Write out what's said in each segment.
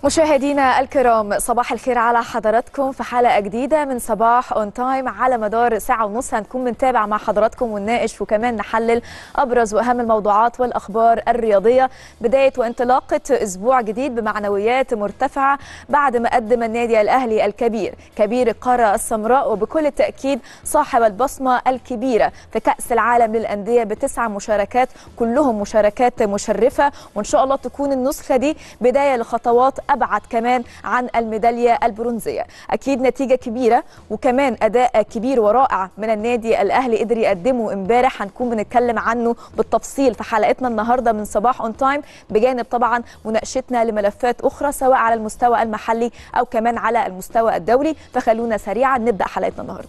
مشاهدينا الكرام صباح الخير على حضراتكم في حلقه جديده من صباح اون تايم على مدار ساعه ونص هنكون بنتابع مع حضراتكم ونناقش وكمان نحلل ابرز واهم الموضوعات والاخبار الرياضيه بدايه وانطلاقه اسبوع جديد بمعنويات مرتفعه بعد ما قدم النادي الاهلي الكبير كبير القاره السمراء وبكل تاكيد صاحب البصمه الكبيره في كاس العالم للانديه بتسع مشاركات كلهم مشاركات مشرفه وان شاء الله تكون النسخه دي بدايه لخطوات ابعد كمان عن الميداليه البرونزيه اكيد نتيجه كبيره وكمان اداء كبير ورائع من النادي الاهلي قدر يقدمه امبارح هنكون بنتكلم عنه بالتفصيل في حلقتنا النهارده من صباح اون تايم بجانب طبعا مناقشتنا لملفات اخرى سواء على المستوى المحلي او كمان على المستوى الدولي فخلونا سريعا نبدا حلقتنا النهارده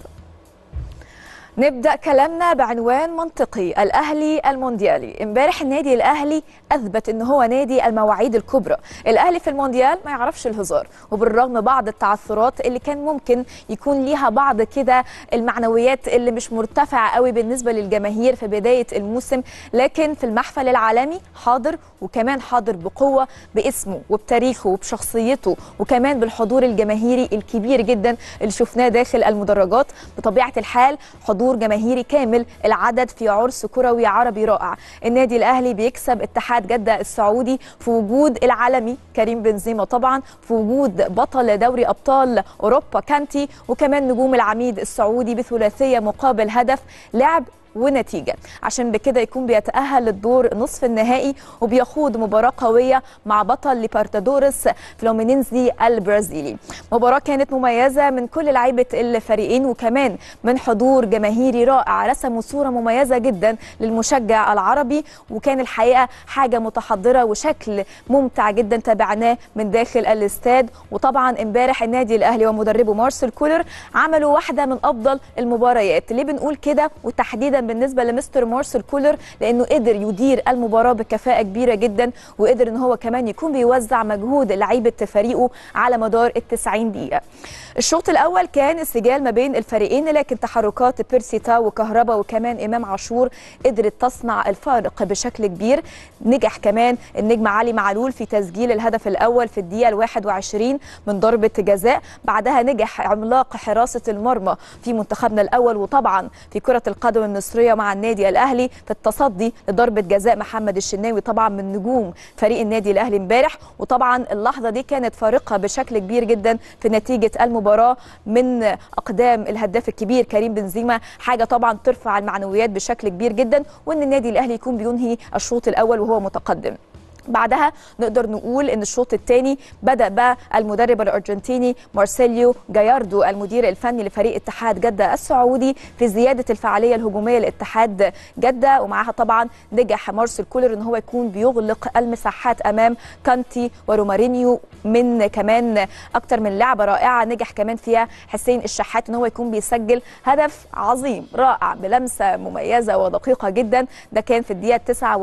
نبدا كلامنا بعنوان منطقي الاهلي المونديالي امبارح النادي الاهلي اثبت ان هو نادي المواعيد الكبرى الاهلي في المونديال ما يعرفش الهزار وبالرغم بعض التعثرات اللي كان ممكن يكون ليها بعض كده المعنويات اللي مش مرتفعه قوي بالنسبه للجماهير في بدايه الموسم لكن في المحفل العالمي حاضر وكمان حاضر بقوه باسمه وبتاريخه وبشخصيته وكمان بالحضور الجماهيري الكبير جدا اللي شفناه داخل المدرجات بطبيعه الحال حضور حضور جماهيري كامل العدد في عرس كروي عربي رائع النادي الاهلي بيكسب اتحاد جده السعودي في وجود العالمي كريم بنزيما طبعا في وجود بطل دوري ابطال اوروبا كانتي وكمان نجوم العميد السعودي بثلاثيه مقابل هدف لعب ونتيجه عشان بكده يكون بيتاهل للدور نصف النهائي وبيخوض مباراه قويه مع بطل ليبرتادورس فلومينينزي البرازيلي مباراه كانت مميزه من كل لعيبه الفريقين وكمان من حضور جماهيري رائع رسموا صوره مميزه جدا للمشجع العربي وكان الحقيقه حاجه متحضره وشكل ممتع جدا تابعناه من داخل الاستاد وطبعا امبارح النادي الاهلي ومدربه مارسيل كولر عملوا واحده من افضل المباريات ليه بنقول كده وتحديدا بالنسبه لمستر مارسيل كولر لانه قدر يدير المباراه بكفاءه كبيره جدا وقدر ان هو كمان يكون بيوزع مجهود لعيبه فريقه على مدار ال 90 دقيقه. الشوط الاول كان السجال ما بين الفريقين لكن تحركات بيرسي تاو وكهربا وكمان امام عاشور قدرت تصنع الفارق بشكل كبير نجح كمان النجم علي معلول في تسجيل الهدف الاول في الدقيقه ال 21 من ضربه جزاء بعدها نجح عملاق حراسه المرمى في منتخبنا الاول وطبعا في كره القدم المصريه مع النادي الاهلي في التصدي لضربه جزاء محمد الشناوي طبعا من نجوم فريق النادي الاهلي امبارح وطبعا اللحظه دي كانت فارقه بشكل كبير جدا في نتيجه المباراه من اقدام الهداف الكبير كريم بنزيما حاجه طبعا ترفع المعنويات بشكل كبير جدا وان النادي الاهلي يكون بينهي الشوط الاول وهو متقدم بعدها نقدر نقول ان الشوط الثاني بدا بقى المدرب الارجنتيني مارسيليو جاياردو المدير الفني لفريق اتحاد جده السعودي في زياده الفعاليه الهجوميه لاتحاد جده ومعاها طبعا نجح مارسيل كولر ان هو يكون بيغلق المساحات امام كانتي ورومارينيو من كمان اكتر من لعبه رائعه نجح كمان فيها حسين الشحات ان هو يكون بيسجل هدف عظيم رائع بلمسه مميزه ودقيقه جدا ده كان في الدقيقه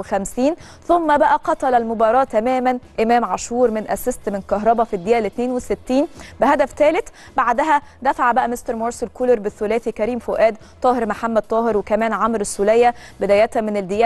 59 ثم بقى قتل المباراه تماما امام عاشور من اسيست من كهربا في الدقيقه 62 بهدف ثالث بعدها دفع بقى مستر مارسيل كولر بالثلاثي كريم فؤاد طاهر محمد طاهر وكمان عمرو السوليه بدايه من الدقيقه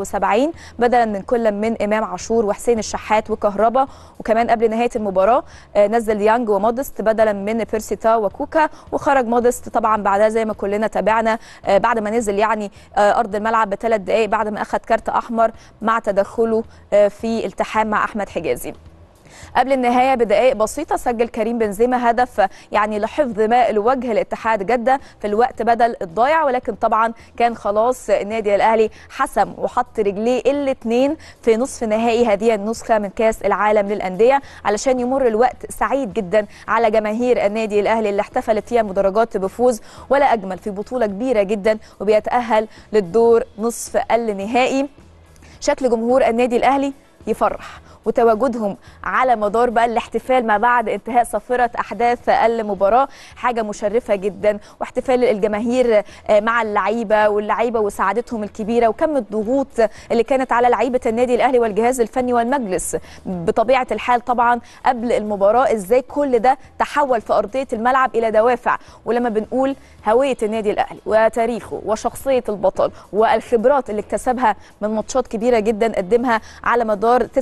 75 بدلا من كل من امام عاشور وحسين الشحات وكهربا وكمان قبل نهايه المباراه نزل يانج ومودست بدلا من بيرسي تاو وكوكا وخرج مودست طبعا بعدها زي ما كلنا تابعنا بعد ما نزل يعني ارض الملعب بثلاث دقائق بعد ما اخذ كارت احمر مع تدخله في التحام مع احمد حجازي قبل النهايه بدقائق بسيطه سجل كريم بنزيما هدف يعني لحفظ ماء الوجه لاتحاد جده في الوقت بدل الضايع ولكن طبعا كان خلاص النادي الاهلي حسم وحط رجليه الاثنين في نصف نهائي هذه النسخه من كاس العالم للانديه علشان يمر الوقت سعيد جدا على جماهير النادي الاهلي اللي احتفلت فيها مدرجات بفوز ولا اجمل في بطوله كبيره جدا وبيتاهل للدور نصف النهائي شكل جمهور النادي الاهلي يفرح وتواجدهم على مدار بقى الاحتفال ما بعد انتهاء صافره احداث المباراه حاجه مشرفه جدا واحتفال الجماهير مع اللعيبه واللعيبه وسعادتهم الكبيره وكم الضغوط اللي كانت على لعيبه النادي الاهلي والجهاز الفني والمجلس بطبيعه الحال طبعا قبل المباراه ازاي كل ده تحول في ارضيه الملعب الى دوافع ولما بنقول هويه النادي الاهلي وتاريخه وشخصيه البطل والخبرات اللي اكتسبها من ماتشات كبيره جدا قدمها على مدار تسع مشاركات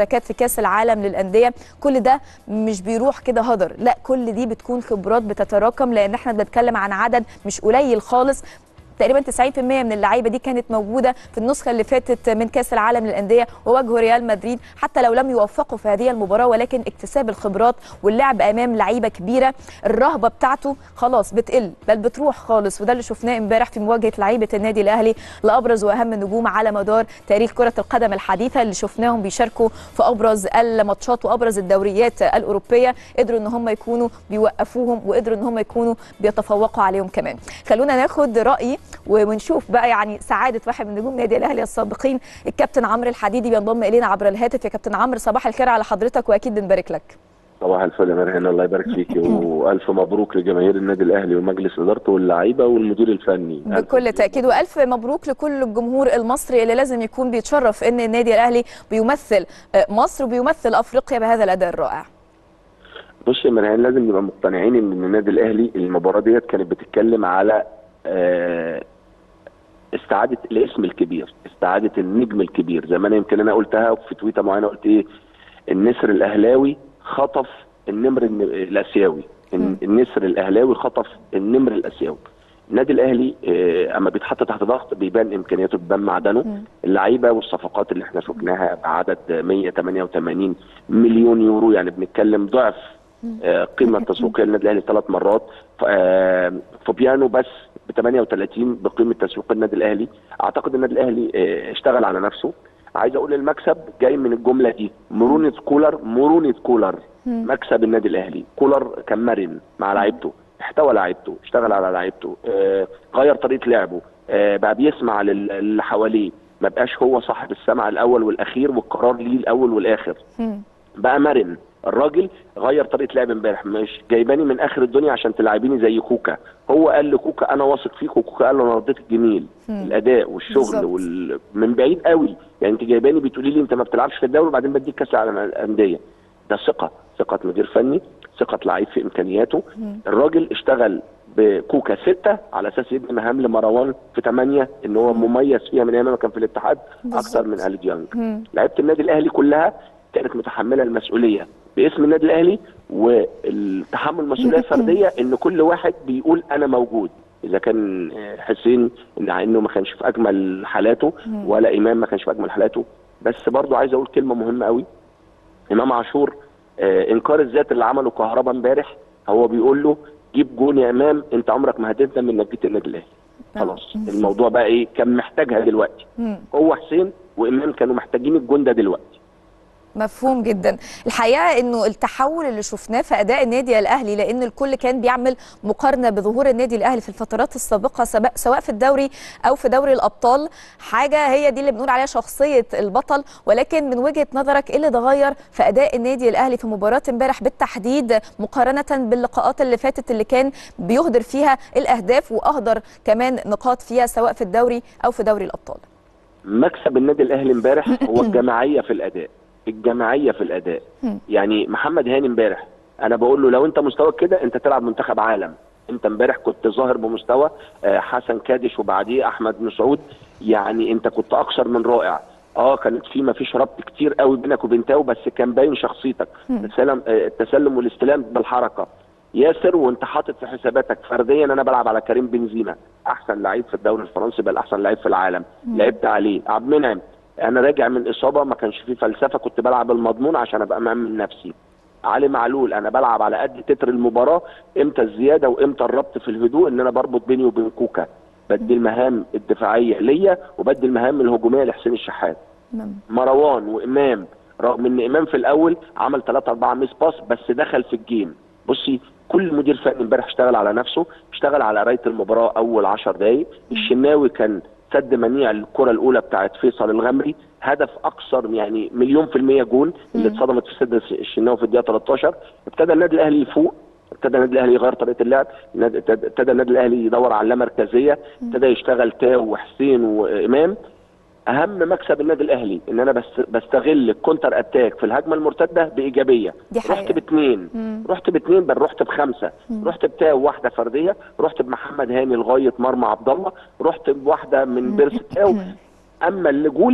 مشاركات في كاس العالم للانديه كل ده مش بيروح كده هدر لا كل دي بتكون خبرات بتتراكم لان احنا بنتكلم عن عدد مش قليل خالص تقريبا 90% من اللعيبه دي كانت موجوده في النسخه اللي فاتت من كاس العالم للانديه وواجهوا ريال مدريد حتى لو لم يوفقوا في هذه المباراه ولكن اكتساب الخبرات واللعب امام لعيبه كبيره الرهبه بتاعته خلاص بتقل بل بتروح خالص وده اللي شفناه امبارح في مواجهه لعيبه النادي الاهلي لابرز واهم النجوم على مدار تاريخ كره القدم الحديثه اللي شفناهم بيشاركوا في ابرز الماتشات وابرز الدوريات الاوروبيه قدروا ان هم يكونوا بيوقفوهم وقدروا ان هم يكونوا بيتفوقوا عليهم كمان خلونا ناخد راي ونشوف بقى يعني سعاده واحد من نجوم نادي الاهلي السابقين الكابتن عمرو الحديدي بينضم الينا عبر الهاتف يا كابتن عمرو صباح الخير على حضرتك واكيد بنبارك لك صباح الفل يا مرهان الله يبارك فيكي والف مبروك لجماهير النادي الاهلي ومجلس ادارته واللعيبه والمدير الفني بكل تاكيد والف مبروك لكل الجمهور المصري اللي لازم يكون بيتشرف ان النادي الاهلي بيمثل مصر وبيمثل افريقيا بهذا الاداء الرائع بص يا مرهان لازم نبقى مقتنعين ان النادي الاهلي المباراه ديت كانت بتتكلم على استعاده الاسم الكبير استعاده النجم الكبير زي ما انا يمكن انا قلتها في تويته معينه قلت ايه النسر الاهلاوي خطف النمر الاسيوي النسر الاهلاوي خطف النمر الاسيوي النادي الاهلي اما بيتحط تحت ضغط بيبان امكانياته بيبان معدنه اللعيبه والصفقات اللي احنا شفناها بعدد 188 مليون يورو يعني بنتكلم ضعف قيمه التسويقيه للنادي الاهلي ثلاث مرات فوبيانو بس ب 38 بقيمه تسويق النادي الاهلي اعتقد النادي الاهلي اشتغل على نفسه عايز اقول المكسب جاي من الجمله دي مرونه كولر مرونه كولر مكسب النادي الاهلي كولر كان مرن مع لعيبته احتوى لعيبته اشتغل على لعيبته اه غير طريقه لعبه اه بقى بيسمع اللي حواليه ما بقاش هو صاحب السمع الاول والاخير والقرار ليه الاول والاخر بقى مرن الراجل غير طريقه لعب امبارح مش جايباني من اخر الدنيا عشان تلعبيني زي كوكا هو قال لكوكا انا واثق فيك وكوكا قال له انا رضيت الجميل مم. الاداء والشغل وال... من بعيد قوي يعني انت جايباني بتقولي لي انت ما بتلعبش في الدوري وبعدين بديك كاس العالم الانديه ده ثقه ثقه مدير فني ثقه لعيب في امكانياته مم. الراجل اشتغل بكوكا ستة على اساس يبني مهام لمروان في ثمانية ان هو مميز فيها من ايام ما كان في الاتحاد اكثر من الي ديانج لعيبه النادي الاهلي كلها كانت متحمله المسؤوليه باسم النادي الاهلي والتحمل المسؤوليه الفرديه ان كل واحد بيقول انا موجود اذا كان حسين انه ما كانش في اجمل حالاته ولا امام ما كانش في اجمل حالاته بس برضو عايز اقول كلمه مهمه قوي امام عاشور آه انكار الذات اللي عمله كهربا امبارح هو بيقول له جيب جون يا امام انت عمرك ما هتندم انك جيت النادي الاهلي خلاص الموضوع بقى ايه كان محتاجها دلوقتي هو حسين وامام كانوا محتاجين الجون ده دلوقتي مفهوم جدا الحقيقه انه التحول اللي شفناه في اداء النادي الاهلي لان الكل كان بيعمل مقارنه بظهور النادي الاهلي في الفترات السابقه سواء في الدوري او في دوري الابطال حاجه هي دي اللي بنقول عليها شخصيه البطل ولكن من وجهه نظرك ايه اللي اتغير في اداء النادي الاهلي في مباراه امبارح بالتحديد مقارنه باللقاءات اللي فاتت اللي كان بيهدر فيها الاهداف واهدر كمان نقاط فيها سواء في الدوري او في دوري الابطال مكسب النادي الاهلي امبارح هو الجماعيه في الاداء الجماعيه في الاداء يعني محمد هاني امبارح انا بقول له لو انت مستواك كده انت تلعب منتخب عالم انت امبارح كنت ظاهر بمستوى حسن كادش وبعديه احمد مسعود يعني انت كنت اكثر من رائع اه كانت في ما فيش ربط كتير قوي بينك وبين تاو بس كان باين شخصيتك التسلم التسلم والاستلام بالحركه ياسر وانت حاطط في حساباتك فرديا انا بلعب على كريم بنزيما احسن لعيب في الدوري الفرنسي بل احسن لعيب في العالم لعبت عليه عبد المنعم انا راجع من اصابه ما كانش فيه فلسفه كنت بلعب المضمون عشان ابقى مأمن نفسي علي معلول انا بلعب على قد تتر المباراه امتى الزياده وامتى الربط في الهدوء ان انا بربط بيني وبين كوكا بدي المهام الدفاعيه ليا وبدي المهام الهجوميه لحسين الشحات مروان وامام رغم ان امام في الاول عمل 3 4 ميس باس بس دخل في الجيم بصي كل مدير فني امبارح اشتغل على نفسه اشتغل على قرايه المباراه اول 10 دقائق الشناوي كان سد منيع الكره الاولى بتاعت فيصل الغمري هدف اكثر يعني مليون في الميه جول اللي اتصدمت في سد الشناوي في الدقيقه 13 ابتدى النادي الاهلي يفوق ابتدى النادي الاهلي يغير طريقه اللعب ابتدى النادي الاهلي يدور على اللامركزيه ابتدى يشتغل تاو وحسين وامام اهم مكسب النادي الاهلي ان انا بس بستغل الكونتر اتاك في الهجمه المرتده بايجابيه دي حقيقة. رحت باثنين رحت باثنين بل رحت بخمسه مم. رحت بتاو واحده فرديه رحت بمحمد هاني لغايه مرمى عبد الله رحت بواحده من بيرس تاو اما اللي جولي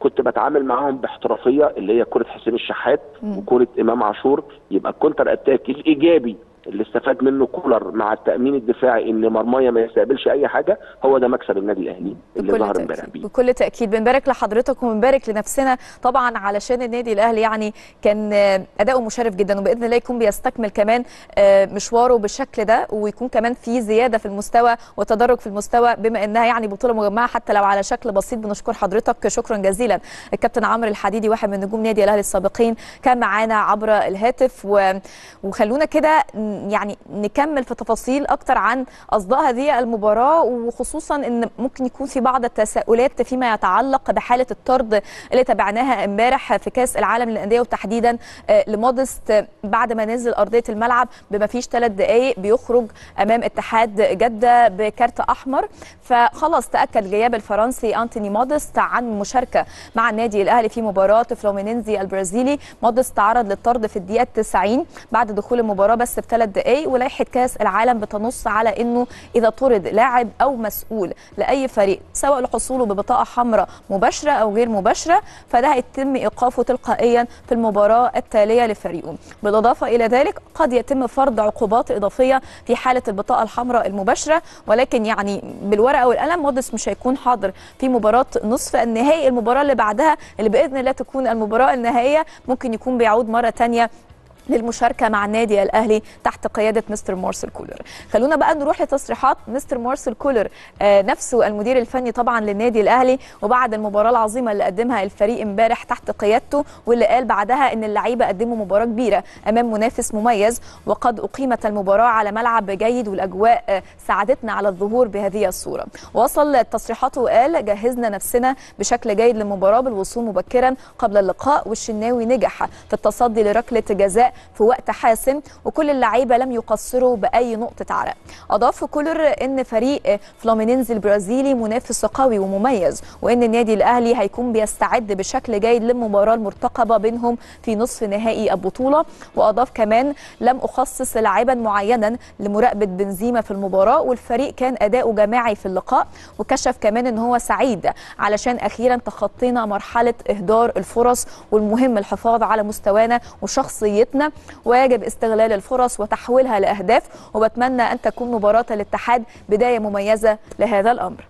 كنت بتعامل معاهم باحترافيه اللي هي كره حسين الشحات وكره امام عاشور يبقى الكونتر اتاك الايجابي اللي استفاد منه كولر مع التامين الدفاعي ان مرمايه ما يستقبلش اي حاجه هو ده مكسب النادي الاهلي اللي بكل ظهر امبارح تأكيد بيه بكل تأكيد بنبارك لحضرتك وبنبارك لنفسنا طبعا علشان النادي الأهلي يعني كان آه، أداؤه مشرف جدا وبإذن الله يكون بيستكمل كمان آه، مشواره بالشكل ده ويكون كمان في زيادة في المستوى وتدرج في المستوى بما إنها يعني بطولة مجمعة حتى لو على شكل بسيط بنشكر حضرتك شكرا جزيلا الكابتن عمرو الحديدي واحد من نجوم نادي الأهلي السابقين كان معانا عبر الهاتف و... وخلونا كده ن- يعني نكمل في تفاصيل أكتر عن أصداء هذه المباراة وخصوصا إن ممكن يكون في بعض التساؤلات فيما يتعلق بحالة الطرد اللي تابعناها امبارح في كأس العالم للأندية وتحديدا آه، لمودست آه، بعد ما نزل أرضية الملعب بما فيش ثلاث دقايق بيخرج أمام اتحاد جدة بكارت أحمر فخلاص تأكد غياب الفرنسي أنتوني مودست عن مشاركة مع النادي الأهلي في مباراة فلومينينزي البرازيلي مودست تعرض للطرد في الدقيقة 90 بعد دخول المباراة بس بثلاث دقايق ولائحة كأس العالم بتنص على إنه إذا طرد لاعب أو مسؤول لأي فريق سواء لحصوله ببطاقة حمراء مباشرة أو غير مباشرة فده هيتم إيقافه تلقائيا في المباراة التالية لفريقه بالإضافة إلى ذلك قد يتم فرض عقوبات إضافية في حالة البطاقة الحمراء المباشرة ولكن يعني بالورقة والقلم مودس مش هيكون حاضر في مباراة نصف النهائي المباراة اللي بعدها اللي بإذن الله تكون المباراة النهائية ممكن يكون بيعود مرة تانية للمشاركة مع النادي الأهلي تحت قيادة مستر مارسيل كولر خلونا بقى نروح لتصريحات مستر مارسيل كولر آه، نفسه المدير الفني طبعا للنادي الأهلي وبعد المباراة العظيمة اللي قدمها الفريق امبارح تحت قيادته واللي قال بعدها ان اللعيبة قدموا مباراة كبيرة أمام منافس مميز وقد أقيمت المباراة على ملعب جيد والأجواء آه، ساعدتنا على الظهور بهذه الصورة وصل تصريحاته وقال جهزنا نفسنا بشكل جيد للمباراة بالوصول مبكرا قبل اللقاء والشناوي نجح في التصدي لركلة جزاء في وقت حاسم وكل اللعيبة لم يقصروا بأي نقطة عرق أضاف كولر أن فريق فلومينينزي البرازيلي منافس قوي ومميز وأن النادي الأهلي هيكون بيستعد بشكل جيد للمباراة المرتقبة بينهم في نصف نهائي البطولة وأضاف كمان لم أخصص لاعبا معينا لمراقبة بنزيما في المباراة والفريق كان أداؤه جماعي في اللقاء وكشف كمان أن هو سعيد علشان أخيرا تخطينا مرحلة إهدار الفرص والمهم الحفاظ على مستوانا وشخصيتنا ويجب استغلال الفرص وتحويلها لأهداف وبتمنى أن تكون مباراة الاتحاد بداية مميزة لهذا الأمر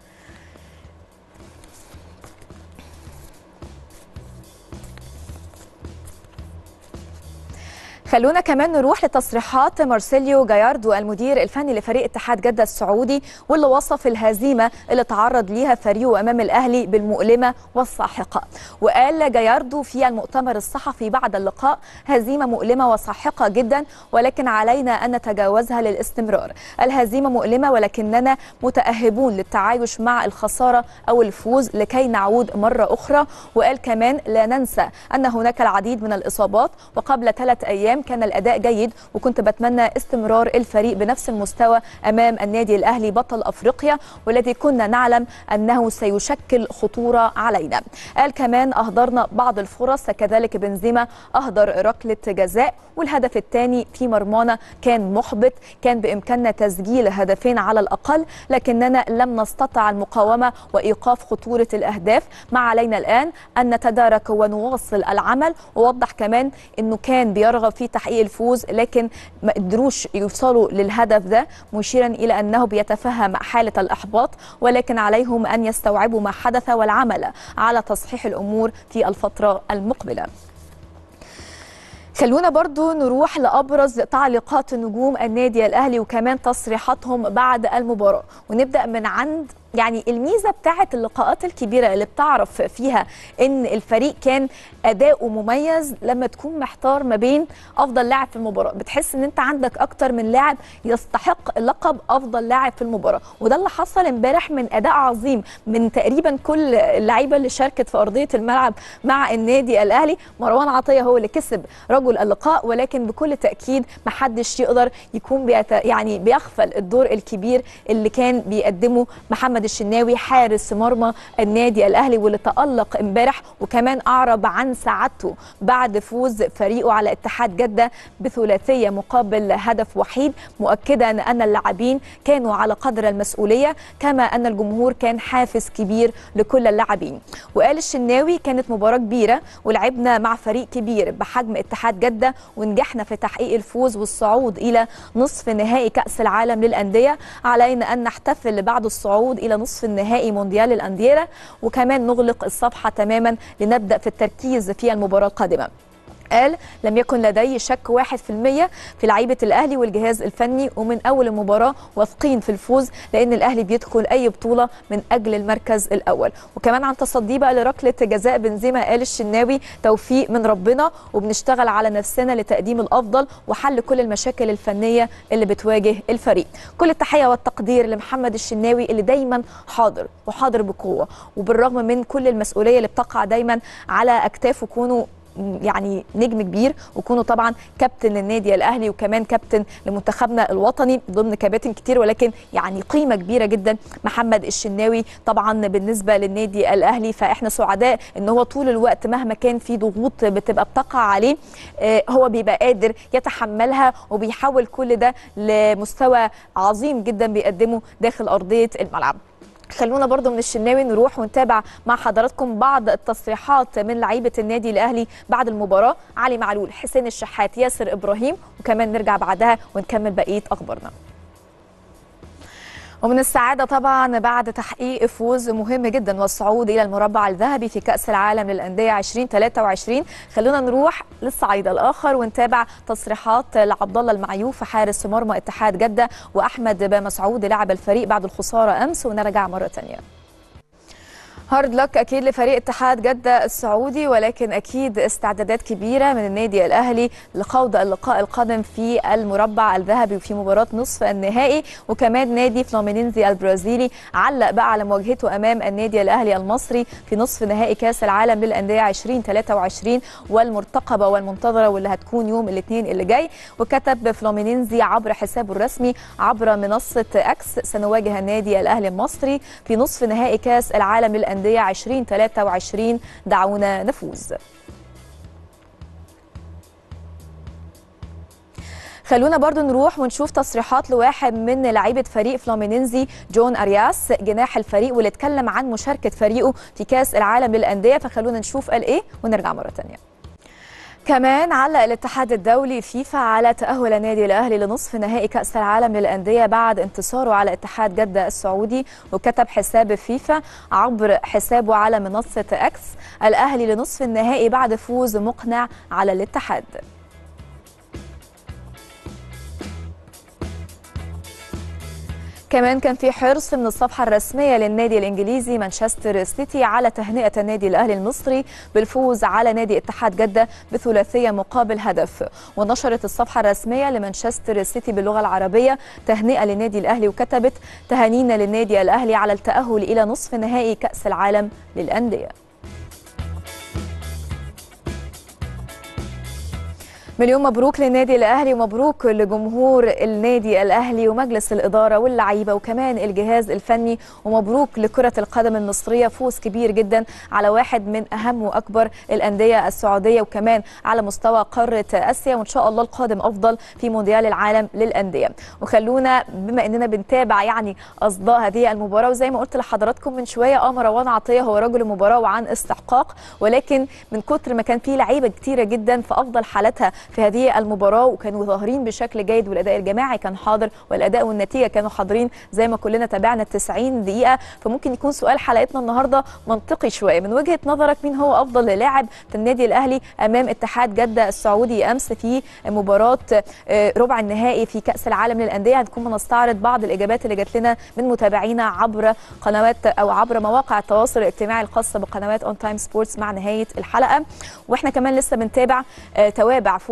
خلونا كمان نروح لتصريحات مارسيليو جاياردو المدير الفني لفريق اتحاد جدة السعودي واللي وصف الهزيمة اللي تعرض ليها فريقه أمام الأهلي بالمؤلمة والساحقة وقال جاياردو في المؤتمر الصحفي بعد اللقاء هزيمة مؤلمة وساحقة جدا ولكن علينا أن نتجاوزها للاستمرار الهزيمة مؤلمة ولكننا متأهبون للتعايش مع الخسارة أو الفوز لكي نعود مرة أخرى وقال كمان لا ننسى أن هناك العديد من الإصابات وقبل ثلاث أيام كان الأداء جيد وكنت بتمنى استمرار الفريق بنفس المستوى أمام النادي الأهلي بطل أفريقيا والذي كنا نعلم أنه سيشكل خطورة علينا قال كمان أهدرنا بعض الفرص كذلك بنزيما أهدر ركلة جزاء والهدف الثاني في مرمانا كان محبط كان بإمكاننا تسجيل هدفين على الأقل لكننا لم نستطع المقاومة وإيقاف خطورة الأهداف ما علينا الآن أن نتدارك ونواصل العمل ووضح كمان أنه كان بيرغب في تحقيق الفوز لكن ما قدروش يوصلوا للهدف ده مشيرا إلى أنه بيتفهم حالة الإحباط ولكن عليهم أن يستوعبوا ما حدث والعمل على تصحيح الأمور في الفترة المقبلة خلونا برضو نروح لأبرز تعليقات نجوم النادي الأهلي وكمان تصريحاتهم بعد المباراة ونبدأ من عند يعني الميزه بتاعه اللقاءات الكبيره اللي بتعرف فيها ان الفريق كان اداؤه مميز لما تكون محتار ما بين افضل لاعب في المباراه بتحس ان انت عندك اكتر من لاعب يستحق لقب افضل لاعب في المباراه وده اللي حصل امبارح من اداء عظيم من تقريبا كل اللعيبه اللي شاركت في ارضيه الملعب مع النادي الاهلي مروان عطيه هو اللي كسب رجل اللقاء ولكن بكل تاكيد محدش يقدر يكون بيت يعني بيغفل الدور الكبير اللي كان بيقدمه محمد الشناوي حارس مرمى النادي الاهلي واللي تالق امبارح وكمان اعرب عن سعادته بعد فوز فريقه على اتحاد جده بثلاثيه مقابل هدف وحيد مؤكدا ان اللاعبين كانوا على قدر المسؤوليه كما ان الجمهور كان حافز كبير لكل اللاعبين وقال الشناوي كانت مباراه كبيره ولعبنا مع فريق كبير بحجم اتحاد جده ونجحنا في تحقيق الفوز والصعود الى نصف نهائي كاس العالم للانديه علينا ان نحتفل بعد الصعود الى نصف النهائي مونديال الانديه وكمان نغلق الصفحه تماما لنبدا في التركيز في المباراه القادمه قال لم يكن لدي شك واحد في المية في لعيبة الأهلي والجهاز الفني ومن أول المباراة واثقين في الفوز لأن الأهلي بيدخل أي بطولة من أجل المركز الأول وكمان عن تصدي بقى لركلة جزاء بنزيما قال الشناوي توفيق من ربنا وبنشتغل على نفسنا لتقديم الأفضل وحل كل المشاكل الفنية اللي بتواجه الفريق كل التحية والتقدير لمحمد الشناوي اللي دايما حاضر وحاضر بقوة وبالرغم من كل المسؤولية اللي بتقع دايما على أكتافه كونه يعني نجم كبير وكونوا طبعا كابتن للنادي الاهلي وكمان كابتن لمنتخبنا الوطني ضمن كباتن كتير ولكن يعني قيمه كبيره جدا محمد الشناوي طبعا بالنسبه للنادي الاهلي فاحنا سعداء ان هو طول الوقت مهما كان في ضغوط بتبقى بتقع عليه هو بيبقى قادر يتحملها وبيحول كل ده لمستوى عظيم جدا بيقدمه داخل ارضيه الملعب خلونا برضو من الشناوي نروح ونتابع مع حضراتكم بعض التصريحات من لعيبه النادي الاهلي بعد المباراه علي معلول حسين الشحات ياسر ابراهيم وكمان نرجع بعدها ونكمل بقيه اخبارنا ومن السعادة طبعا بعد تحقيق فوز مهم جدا والصعود إلى المربع الذهبي في كأس العالم للأندية 2023 خلونا نروح للصعيد الآخر ونتابع تصريحات لعبد الله المعيوف حارس مرمى اتحاد جدة وأحمد بمسعود لاعب الفريق بعد الخسارة أمس ونرجع مرة ثانية هارد لك اكيد لفريق اتحاد جده السعودي ولكن اكيد استعدادات كبيره من النادي الاهلي لخوض اللقاء القادم في المربع الذهبي وفي مباراه نصف النهائي وكمان نادي فلامينينزي البرازيلي علق بقى على مواجهته امام النادي الاهلي المصري في نصف نهائي كاس العالم للانديه 2023 والمرتقبه والمنتظره واللي هتكون يوم الاثنين اللي جاي وكتب فلامينينزي عبر حسابه الرسمي عبر منصه اكس سنواجه النادي الاهلي المصري في نصف نهائي كاس العالم للانديه الأندية 2023 دعونا نفوز خلونا برضو نروح ونشوف تصريحات لواحد من لعيبة فريق فلامينينزي جون أرياس جناح الفريق واللي اتكلم عن مشاركة فريقه في كاس العالم للأندية فخلونا نشوف قال إيه ونرجع مرة تانية كمان علق الاتحاد الدولي فيفا على تأهل النادي الأهلي لنصف نهائي كأس العالم للأندية بعد انتصاره على اتحاد جدة السعودي وكتب حساب فيفا عبر حسابه على منصة أكس الأهلي لنصف النهائي بعد فوز مقنع على الاتحاد كمان كان في حرص من الصفحة الرسمية للنادي الإنجليزي مانشستر سيتي على تهنئة النادي الأهلي المصري بالفوز على نادي اتحاد جدة بثلاثية مقابل هدف ونشرت الصفحة الرسمية لمانشستر سيتي باللغة العربية تهنئة للنادي الأهلي وكتبت تهانينا للنادي الأهلي على التأهل إلى نصف نهائي كأس العالم للأندية مليون مبروك للنادي الاهلي ومبروك لجمهور النادي الاهلي ومجلس الاداره واللعيبه وكمان الجهاز الفني ومبروك لكره القدم المصريه فوز كبير جدا على واحد من اهم واكبر الانديه السعوديه وكمان على مستوى قاره اسيا وان شاء الله القادم افضل في مونديال العالم للانديه وخلونا بما اننا بنتابع يعني اصداء هذه المباراه وزي ما قلت لحضراتكم من شويه اه مروان عطيه هو رجل المباراه وعن استحقاق ولكن من كتر ما كان في لعيبه كتيره جدا في افضل حالاتها في هذه المباراه وكانوا ظاهرين بشكل جيد والاداء الجماعي كان حاضر والاداء والنتيجه كانوا حاضرين زي ما كلنا تابعنا ال 90 دقيقه فممكن يكون سؤال حلقتنا النهارده منطقي شويه من وجهه نظرك مين هو افضل لاعب في النادي الاهلي امام اتحاد جده السعودي امس في مباراه ربع النهائي في كاس العالم للانديه هنكون بنستعرض بعض الاجابات اللي جات لنا من متابعينا عبر قنوات او عبر مواقع التواصل الاجتماعي الخاصه بقنوات اون تايم سبورتس مع نهايه الحلقه واحنا كمان لسه بنتابع توابع فوز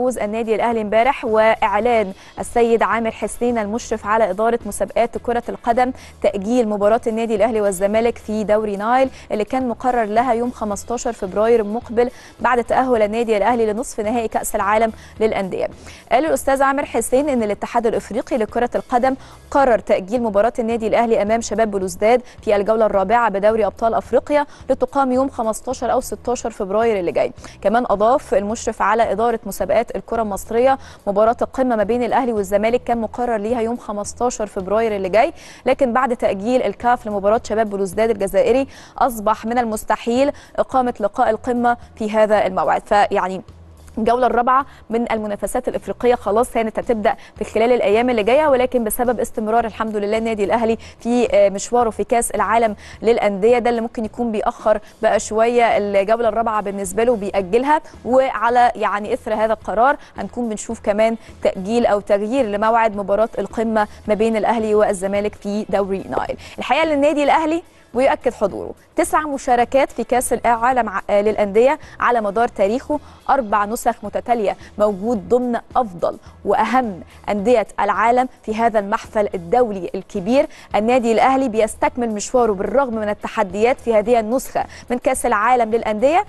فوز النادي الاهلي امبارح واعلان السيد عامر حسين المشرف على اداره مسابقات كره القدم تاجيل مباراه النادي الاهلي والزمالك في دوري نايل اللي كان مقرر لها يوم 15 فبراير المقبل بعد تاهل النادي الاهلي لنصف نهائي كاس العالم للانديه. قال الاستاذ عامر حسين ان الاتحاد الافريقي لكره القدم قرر تاجيل مباراه النادي الاهلي امام شباب بلوزداد في الجوله الرابعه بدوري ابطال افريقيا لتقام يوم 15 او 16 فبراير اللي جاي. كمان اضاف المشرف على اداره مسابقات الكره المصريه مباراه القمه ما بين الاهلي والزمالك كان مقرر ليها يوم 15 فبراير اللي جاي لكن بعد تاجيل الكاف لمباراه شباب بلوزداد الجزائري اصبح من المستحيل اقامه لقاء القمه في هذا الموعد فيعني الجوله الرابعه من المنافسات الافريقيه خلاص كانت هتبدا في خلال الايام اللي جايه ولكن بسبب استمرار الحمد لله النادي الاهلي في مشواره في كاس العالم للانديه ده اللي ممكن يكون بيأخر بقى شويه الجوله الرابعه بالنسبه له بيأجلها وعلى يعني اثر هذا القرار هنكون بنشوف كمان تأجيل او تغيير لموعد مباراه القمه ما بين الاهلي والزمالك في دوري نايل الحقيقه للنادي الاهلي ويؤكد حضوره تسع مشاركات في كاس العالم للأندية على مدار تاريخه أربع نسخ متتالية موجود ضمن أفضل وأهم أندية العالم في هذا المحفل الدولي الكبير النادي الأهلي بيستكمل مشواره بالرغم من التحديات في هذه النسخة من كاس العالم للأندية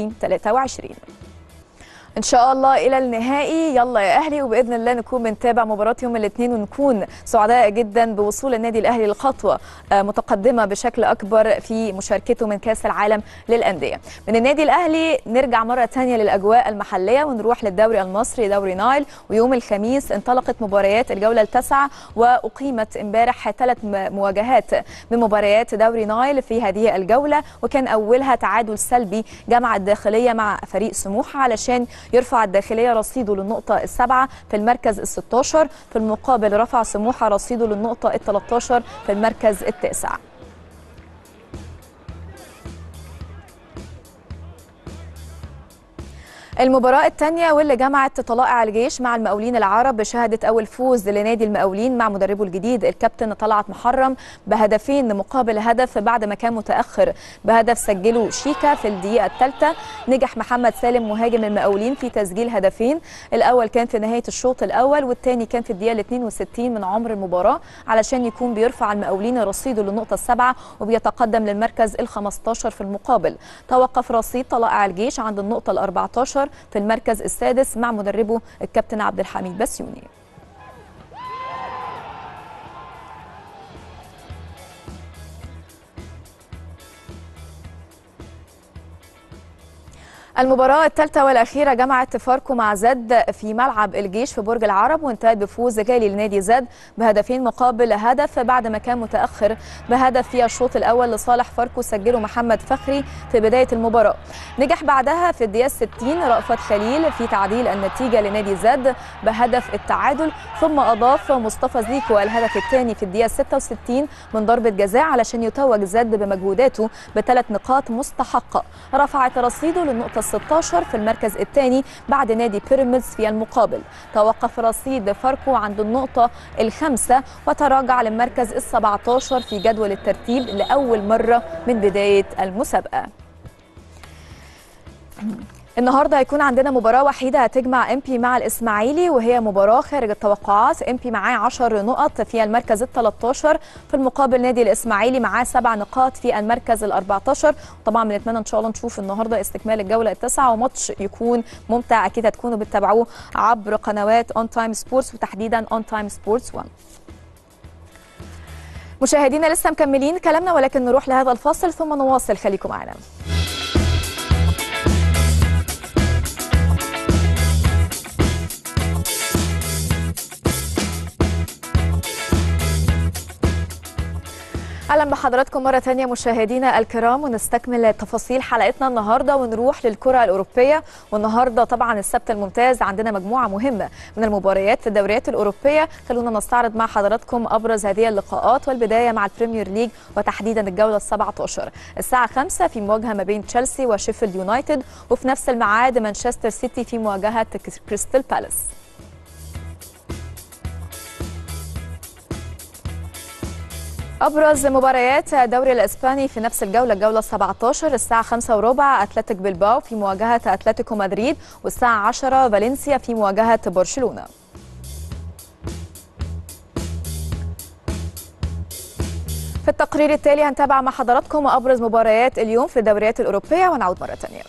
2023 ان شاء الله الى النهائي يلا يا اهلي وباذن الله نكون بنتابع مباراه يوم الاثنين ونكون سعداء جدا بوصول النادي الاهلي لخطوه متقدمه بشكل اكبر في مشاركته من كاس العالم للانديه من النادي الاهلي نرجع مره ثانيه للاجواء المحليه ونروح للدوري المصري دوري نايل ويوم الخميس انطلقت مباريات الجوله التاسعه واقيمت امبارح ثلاث مواجهات من مباريات دوري نايل في هذه الجوله وكان اولها تعادل سلبي جمع الداخليه مع فريق سموحه علشان يرفع الداخلية رصيده للنقطة السابعة في المركز الستاشر في المقابل رفع سموحة رصيده للنقطة التلاتاشر في المركز التاسع المباراة الثانية واللي جمعت طلائع الجيش مع المقاولين العرب بشهادة أول فوز لنادي المقاولين مع مدربه الجديد الكابتن طلعت محرم بهدفين مقابل هدف بعد ما كان متأخر بهدف سجله شيكا في الدقيقة الثالثة نجح محمد سالم مهاجم المقاولين في تسجيل هدفين الأول كان في نهاية الشوط الأول والثاني كان في الدقيقة 62 من عمر المباراة علشان يكون بيرفع المقاولين رصيده للنقطة السابعة وبيتقدم للمركز ال 15 في المقابل توقف رصيد طلائع الجيش عند النقطة ال 14 في المركز السادس مع مدربه الكابتن عبد الحميد بسيوني المباراة الثالثة والأخيرة جمعت فاركو مع زد في ملعب الجيش في برج العرب وانتهت بفوز غالي لنادي زد بهدفين مقابل هدف بعد ما كان متأخر بهدف في الشوط الأول لصالح فاركو سجله محمد فخري في بداية المباراة نجح بعدها في الدقيقة 60 رأفت خليل في تعديل النتيجة لنادي زد بهدف التعادل ثم أضاف مصطفى زيكو الهدف الثاني في الدقيقة 66 من ضربة جزاء علشان يتوج زد بمجهوداته بثلاث نقاط مستحقة رفعت رصيده للنقطة 16 في المركز الثاني بعد نادي بيراميدز في المقابل توقف رصيد فاركو عند النقطة الخامسة وتراجع للمركز ال 17 في جدول الترتيب لأول مرة من بداية المسابقة النهارده هيكون عندنا مباراه وحيده هتجمع امبي مع الاسماعيلي وهي مباراه خارج التوقعات امبي معاه 10 نقط في المركز ال 13 في المقابل نادي الاسماعيلي معاه 7 نقاط في المركز ال 14 طبعا بنتمنى ان شاء الله نشوف النهارده استكمال الجوله التاسعه وماتش يكون ممتع اكيد هتكونوا بتتابعوه عبر قنوات اون تايم سبورتس وتحديدا اون تايم سبورتس 1 مشاهدينا لسه مكملين كلامنا ولكن نروح لهذا الفاصل ثم نواصل خليكم معنا اهلا بحضراتكم مره ثانيه مشاهدينا الكرام ونستكمل تفاصيل حلقتنا النهارده ونروح للكره الاوروبيه والنهارده طبعا السبت الممتاز عندنا مجموعه مهمه من المباريات في الدوريات الاوروبيه خلونا نستعرض مع حضراتكم ابرز هذه اللقاءات والبدايه مع البريمير ليج وتحديدا الجوله ال 17 الساعه 5 في مواجهه ما بين تشيلسي وشيفيلد يونايتد وفي نفس الميعاد مانشستر سيتي في مواجهه كريستال بالاس أبرز مباريات الدوري الإسباني في نفس الجولة الجولة 17 الساعة 5 وربع أتلتيك بلباو في مواجهة أتلتيكو مدريد والساعة 10 فالنسيا في مواجهة برشلونة في التقرير التالي هنتابع مع حضراتكم أبرز مباريات اليوم في الدوريات الأوروبية ونعود مرة ثانية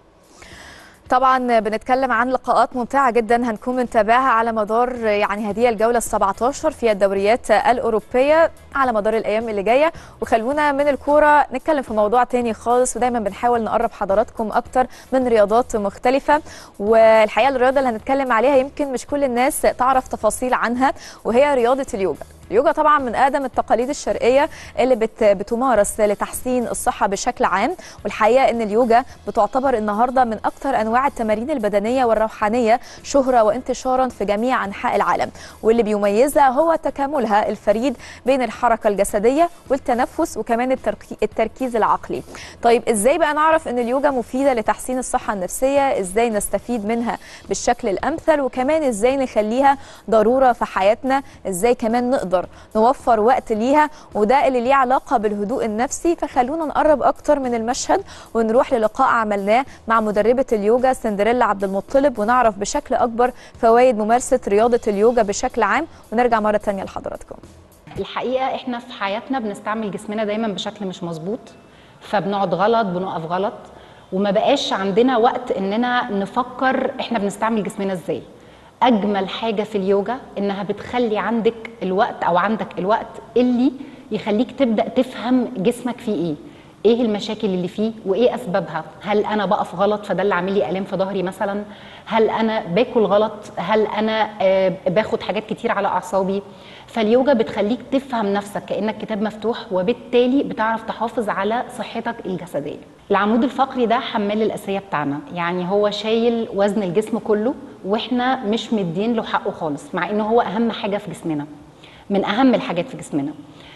طبعا بنتكلم عن لقاءات ممتعه جدا هنكون بنتابعها على مدار يعني هذه الجوله ال 17 في الدوريات الاوروبيه على مدار الايام اللي جايه وخلونا من الكوره نتكلم في موضوع تاني خالص ودايما بنحاول نقرب حضراتكم اكتر من رياضات مختلفه والحقيقه الرياضه اللي هنتكلم عليها يمكن مش كل الناس تعرف تفاصيل عنها وهي رياضه اليوجا اليوجا طبعا من اقدم التقاليد الشرقيه اللي بت بتمارس لتحسين الصحه بشكل عام والحقيقه ان اليوجا بتعتبر النهارده من اكثر انواع التمارين البدنيه والروحانيه شهره وانتشارا في جميع انحاء العالم واللي بيميزها هو تكاملها الفريد بين الحركه الجسديه والتنفس وكمان التركيز العقلي طيب ازاي بقى نعرف ان اليوجا مفيده لتحسين الصحه النفسيه ازاي نستفيد منها بالشكل الامثل وكمان ازاي نخليها ضروره في حياتنا ازاي كمان نقدر نقدر نوفر وقت ليها وده اللي ليه علاقه بالهدوء النفسي فخلونا نقرب اكتر من المشهد ونروح للقاء عملناه مع مدربه اليوجا سندريلا عبد المطلب ونعرف بشكل اكبر فوائد ممارسه رياضه اليوجا بشكل عام ونرجع مره ثانيه لحضراتكم الحقيقه احنا في حياتنا بنستعمل جسمنا دايما بشكل مش مظبوط فبنقعد غلط بنقف غلط وما بقاش عندنا وقت اننا نفكر احنا بنستعمل جسمنا ازاي اجمل حاجه في اليوجا انها بتخلي عندك الوقت او عندك الوقت اللي يخليك تبدا تفهم جسمك فيه ايه ايه المشاكل اللي فيه وايه اسبابها هل انا بقف غلط فده اللي عامل لي الام في ظهري مثلا هل انا باكل غلط هل انا آه باخد حاجات كتير على اعصابي فاليوجا بتخليك تفهم نفسك كانك كتاب مفتوح وبالتالي بتعرف تحافظ على صحتك الجسديه العمود الفقري ده حمال الاسيه بتاعنا يعني هو شايل وزن الجسم كله واحنا مش مدين له حقه خالص مع انه هو اهم حاجه في جسمنا من اهم الحاجات في جسمنا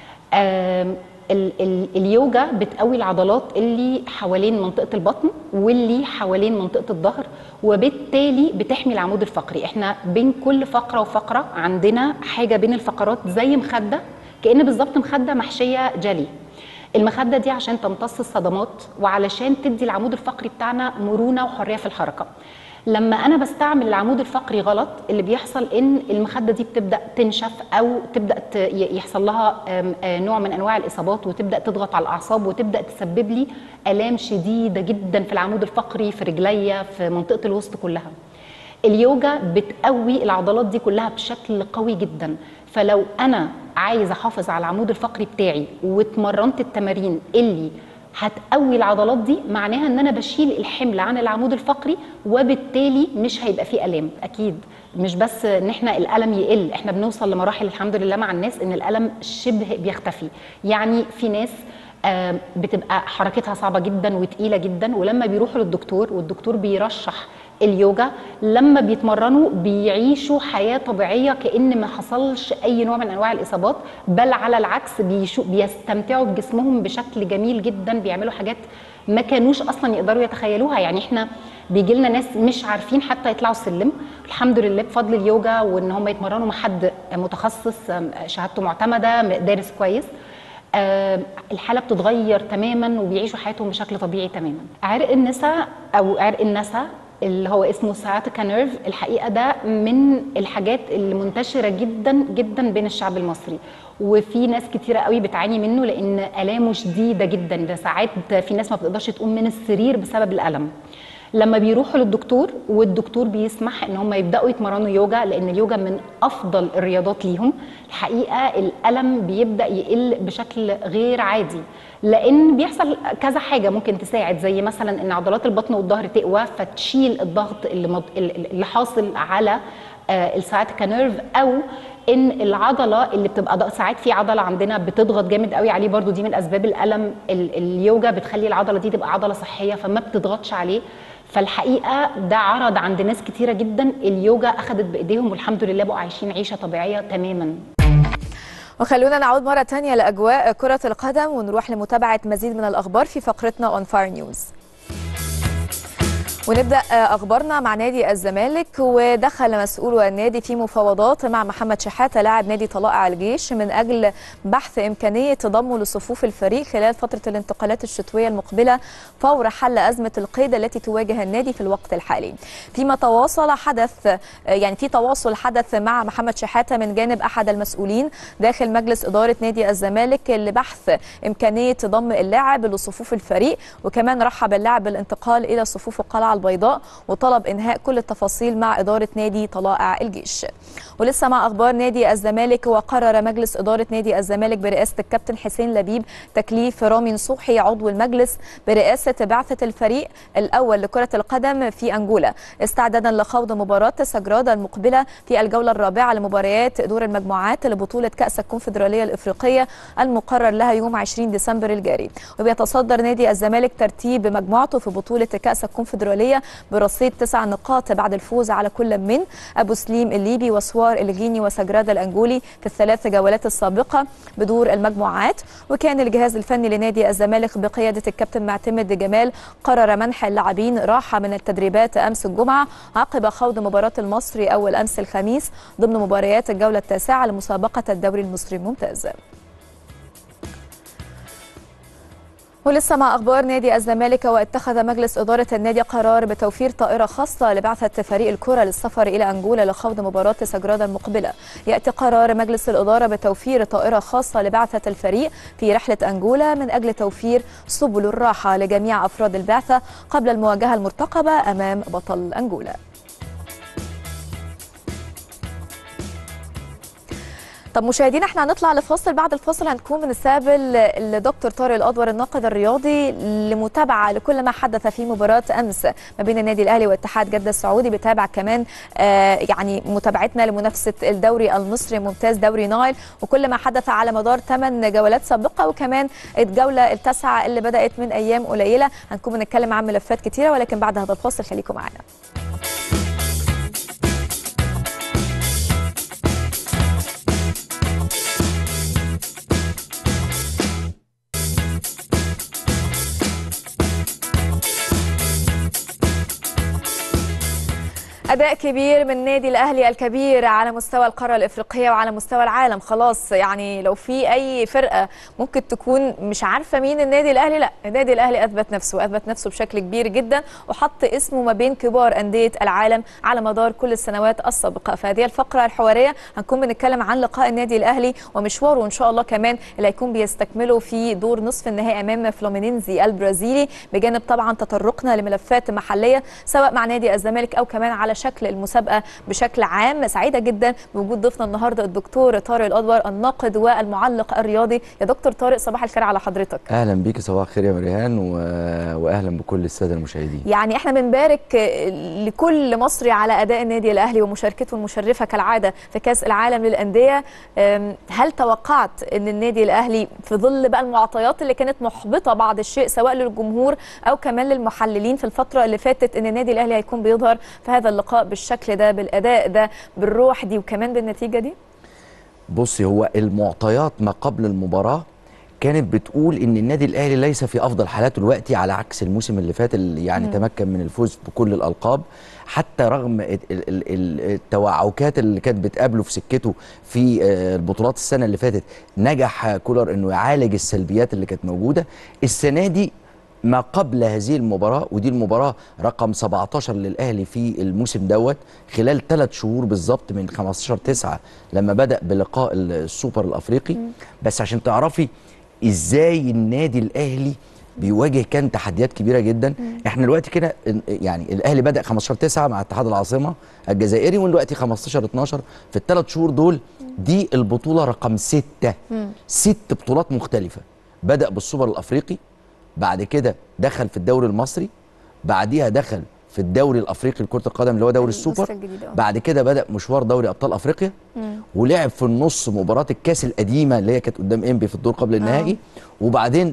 ال ال اليوجا بتقوي العضلات اللي حوالين منطقه البطن واللي حوالين منطقه الظهر وبالتالي بتحمي العمود الفقري احنا بين كل فقره وفقره عندنا حاجه بين الفقرات زي مخده كان بالظبط مخده محشيه جلي المخده دي عشان تمتص الصدمات وعلشان تدي العمود الفقري بتاعنا مرونه وحريه في الحركه لما انا بستعمل العمود الفقري غلط اللي بيحصل ان المخده دي بتبدا تنشف او تبدا يحصل لها نوع من انواع الاصابات وتبدا تضغط على الاعصاب وتبدا تسبب لي الام شديده جدا في العمود الفقري في رجليا في منطقه الوسط كلها اليوجا بتقوي العضلات دي كلها بشكل قوي جدا فلو انا عايزه احافظ على العمود الفقري بتاعي واتمرنت التمارين اللي هتقوي العضلات دي معناها ان انا بشيل الحمل عن العمود الفقري وبالتالي مش هيبقى فيه الام اكيد مش بس ان احنا الالم يقل احنا بنوصل لمراحل الحمد لله مع الناس ان الالم شبه بيختفي يعني في ناس بتبقى حركتها صعبه جدا وتقيله جدا ولما بيروحوا للدكتور والدكتور بيرشح اليوجا لما بيتمرنوا بيعيشوا حياه طبيعيه كان ما حصلش اي نوع من انواع الاصابات بل على العكس بيشو بيستمتعوا بجسمهم بشكل جميل جدا بيعملوا حاجات ما كانوش اصلا يقدروا يتخيلوها يعني احنا بيجي لنا ناس مش عارفين حتى يطلعوا السلم الحمد لله بفضل اليوجا وان هم يتمرنوا مع حد متخصص شهادته معتمده دارس كويس آه الحاله بتتغير تماما وبيعيشوا حياتهم بشكل طبيعي تماما عرق النساء او عرق النسا اللي هو اسمه سciatica نيرف الحقيقه ده من الحاجات اللي منتشره جدا جدا بين الشعب المصري وفي ناس كتيره قوي بتعاني منه لان الامه شديده جدا ده ساعات في ناس ما بتقدرش تقوم من السرير بسبب الالم لما بيروحوا للدكتور والدكتور بيسمح ان هم يبداوا يتمرنوا يوجا لان اليوجا من افضل الرياضات ليهم الحقيقه الالم بيبدا يقل بشكل غير عادي لان بيحصل كذا حاجه ممكن تساعد زي مثلا ان عضلات البطن والظهر تقوى فتشيل الضغط اللي, مض... اللي حاصل على السciatica نيرف او ان العضله اللي بتبقى ساعات في عضله عندنا بتضغط جامد قوي عليه برضو دي من اسباب الالم ال... اليوجا بتخلي العضله دي تبقى عضله صحيه فما بتضغطش عليه فالحقيقه ده عرض عند ناس كتيره جدا اليوجا اخذت بايديهم والحمد لله بقوا عايشين عيشه طبيعيه تماما وخلونا نعود مرة تانية لأجواء كرة القدم ونروح لمتابعة مزيد من الأخبار في فقرتنا اون فاير نيوز ونبدا اخبارنا مع نادي الزمالك ودخل مسؤول النادي في مفاوضات مع محمد شحاته لاعب نادي طلائع الجيش من اجل بحث امكانيه ضمه لصفوف الفريق خلال فتره الانتقالات الشتويه المقبله فور حل ازمه القيد التي تواجه النادي في الوقت الحالي. فيما تواصل حدث يعني في تواصل حدث مع محمد شحاته من جانب احد المسؤولين داخل مجلس اداره نادي الزمالك لبحث امكانيه ضم اللاعب لصفوف الفريق وكمان رحب اللاعب بالانتقال الى صفوف القلعه البيضاء وطلب انهاء كل التفاصيل مع اداره نادي طلائع الجيش. ولسه مع اخبار نادي الزمالك وقرر مجلس اداره نادي الزمالك برئاسه الكابتن حسين لبيب تكليف رامي نصوحي عضو المجلس برئاسه بعثه الفريق الاول لكره القدم في انجولا استعدادا لخوض مباراه سجرادا المقبله في الجوله الرابعه لمباريات دور المجموعات لبطوله كاس الكونفدراليه الافريقيه المقرر لها يوم 20 ديسمبر الجاري وبيتصدر نادي الزمالك ترتيب مجموعته في بطوله كاس الكونفدراليه برصيد تسع نقاط بعد الفوز على كل من ابو سليم الليبي وسوار الجيني وسجرادا الانجولي في الثلاث جولات السابقه بدور المجموعات وكان الجهاز الفني لنادي الزمالك بقياده الكابتن معتمد جمال قرر منح اللاعبين راحه من التدريبات امس الجمعه عقب خوض مباراه المصري اول امس الخميس ضمن مباريات الجوله التاسعه لمسابقه الدوري المصري الممتاز ولسه مع اخبار نادي الزمالك واتخذ مجلس اداره النادي قرار بتوفير طائره خاصه لبعثه فريق الكره للسفر الى انجولا لخوض مباراه سجرادا المقبله ياتي قرار مجلس الاداره بتوفير طائره خاصه لبعثه الفريق في رحله انجولا من اجل توفير سبل الراحه لجميع افراد البعثه قبل المواجهه المرتقبه امام بطل انجولا طب مشاهدينا احنا هنطلع لفاصل بعد الفاصل هنكون بنستقبل الدكتور طارق الادور الناقد الرياضي لمتابعه لكل ما حدث في مباراه امس ما بين النادي الاهلي واتحاد جده السعودي بيتابع كمان آه يعني متابعتنا لمنافسه الدوري المصري ممتاز دوري نايل وكل ما حدث على مدار 8 جولات سابقه وكمان الجوله التاسعه اللي بدات من ايام قليله هنكون بنتكلم عن ملفات كتيره ولكن بعد هذا الفاصل خليكم معانا اداء كبير من نادي الاهلي الكبير على مستوى القاره الافريقيه وعلى مستوى العالم خلاص يعني لو في اي فرقه ممكن تكون مش عارفه مين النادي الاهلي لا النادي الاهلي اثبت نفسه اثبت نفسه بشكل كبير جدا وحط اسمه ما بين كبار انديه العالم على مدار كل السنوات السابقه في هذه الفقره الحواريه هنكون بنتكلم عن لقاء النادي الاهلي ومشواره ان شاء الله كمان اللي هيكون بيستكمله في دور نصف النهائي امام فلومينينزي البرازيلي بجانب طبعا تطرقنا لملفات محليه سواء مع نادي الزمالك او كمان على شكل المسابقه بشكل عام سعيده جدا بوجود ضيفنا النهارده الدكتور طارق الادور الناقد والمعلق الرياضي يا دكتور طارق صباح الخير على حضرتك اهلا بيك صباح الخير يا مريهان و... واهلا بكل الساده المشاهدين يعني احنا بنبارك لكل مصري على اداء النادي الاهلي ومشاركته المشرفه كالعاده في كاس العالم للانديه هل توقعت ان النادي الاهلي في ظل بقى المعطيات اللي كانت محبطه بعض الشيء سواء للجمهور او كمان للمحللين في الفتره اللي فاتت ان النادي الاهلي هيكون بيظهر في هذا اللقاء بالشكل ده بالاداء ده بالروح دي وكمان بالنتيجه دي بصي هو المعطيات ما قبل المباراه كانت بتقول ان النادي الاهلي ليس في افضل حالاته دلوقتي على عكس الموسم اللي فات اللي يعني م. تمكن من الفوز بكل الالقاب حتى رغم التوعكات اللي كانت بتقابله في سكته في البطولات السنه اللي فاتت نجح كولر انه يعالج السلبيات اللي كانت موجوده السنه دي ما قبل هذه المباراة ودي المباراة رقم 17 للأهلي في الموسم دوت خلال ثلاث شهور بالظبط من 15 9 لما بدأ بلقاء السوبر الأفريقي م. بس عشان تعرفي إزاي النادي الأهلي بيواجه كان تحديات كبيرة جدا م. احنا دلوقتي كده يعني الأهلي بدأ 15 9 مع اتحاد العاصمة الجزائري ودلوقتي 15 12 في الثلاث شهور دول دي البطولة رقم 6 ست بطولات مختلفة بدأ بالسوبر الأفريقي بعد كده دخل في الدوري المصري بعديها دخل في الدوري الافريقي لكره القدم اللي هو دوري السوبر بعد كده بدا مشوار دوري ابطال افريقيا مم. ولعب في النص مباراه الكاس القديمه اللي هي كانت قدام انبي في الدور قبل النهائي آه. وبعدين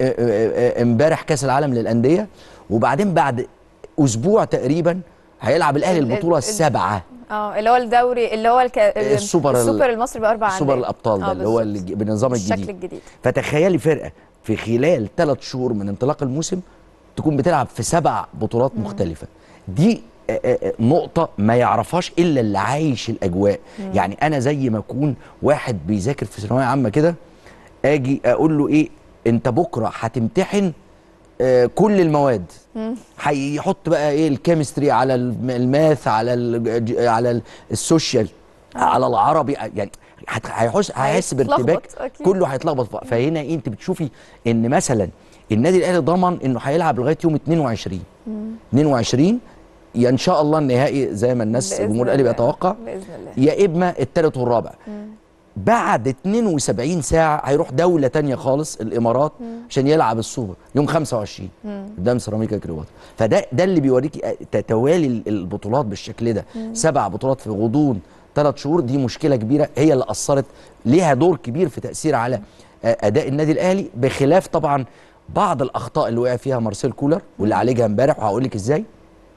امبارح كاس العالم للانديه وبعدين بعد اسبوع تقريبا هيلعب الاهلي البطوله السابعه اه اللي هو الدوري اللي هو الك... السوبر السوبر المصري باربع سوبر الابطال ده اللي هو بالنظام الجديد الشكل الجديد فتخيلي فرقه في خلال ثلاث شهور من انطلاق الموسم تكون بتلعب في سبع بطولات مختلفه دي آه، آه، نقطة ما يعرفهاش إلا اللي عايش الأجواء يعني أنا زي ما أكون واحد بيذاكر في ثانوية عامة كده أجي أقول له إيه أنت بكرة هتمتحن آه، كل المواد هيحط بقى ايه الكيمستري على الم- الماث على الج- على ال- السوشيال على العربي يعني هت- هيحس هيحس هيتلخبط بارتباك أكيد. كله هيتلخبط ف- فهنا إيه انت بتشوفي ان مثلا النادي الاهلي ضمن انه هيلعب لغايه يوم 22 22 يا ان شاء الله النهائي زي ما الناس بإذن الجمهور الاهلي الله. بيتوقع باذن الله يا اما الثالث والرابع بعد 72 ساعة هيروح دولة تانية خالص الإمارات عشان يلعب السوبر يوم 25 قدام سيراميكا كليوباترا فده ده اللي بيوريكي تتوالي ال- البطولات بالشكل ده سبع بطولات في غضون ثلاث شهور دي مشكلة كبيرة هي اللي أثرت ليها دور كبير في تأثير على آه، أداء النادي الأهلي بخلاف طبعا بعض الأخطاء اللي وقع فيها مارسيل كولر واللي عالجها امبارح وهقول لك إزاي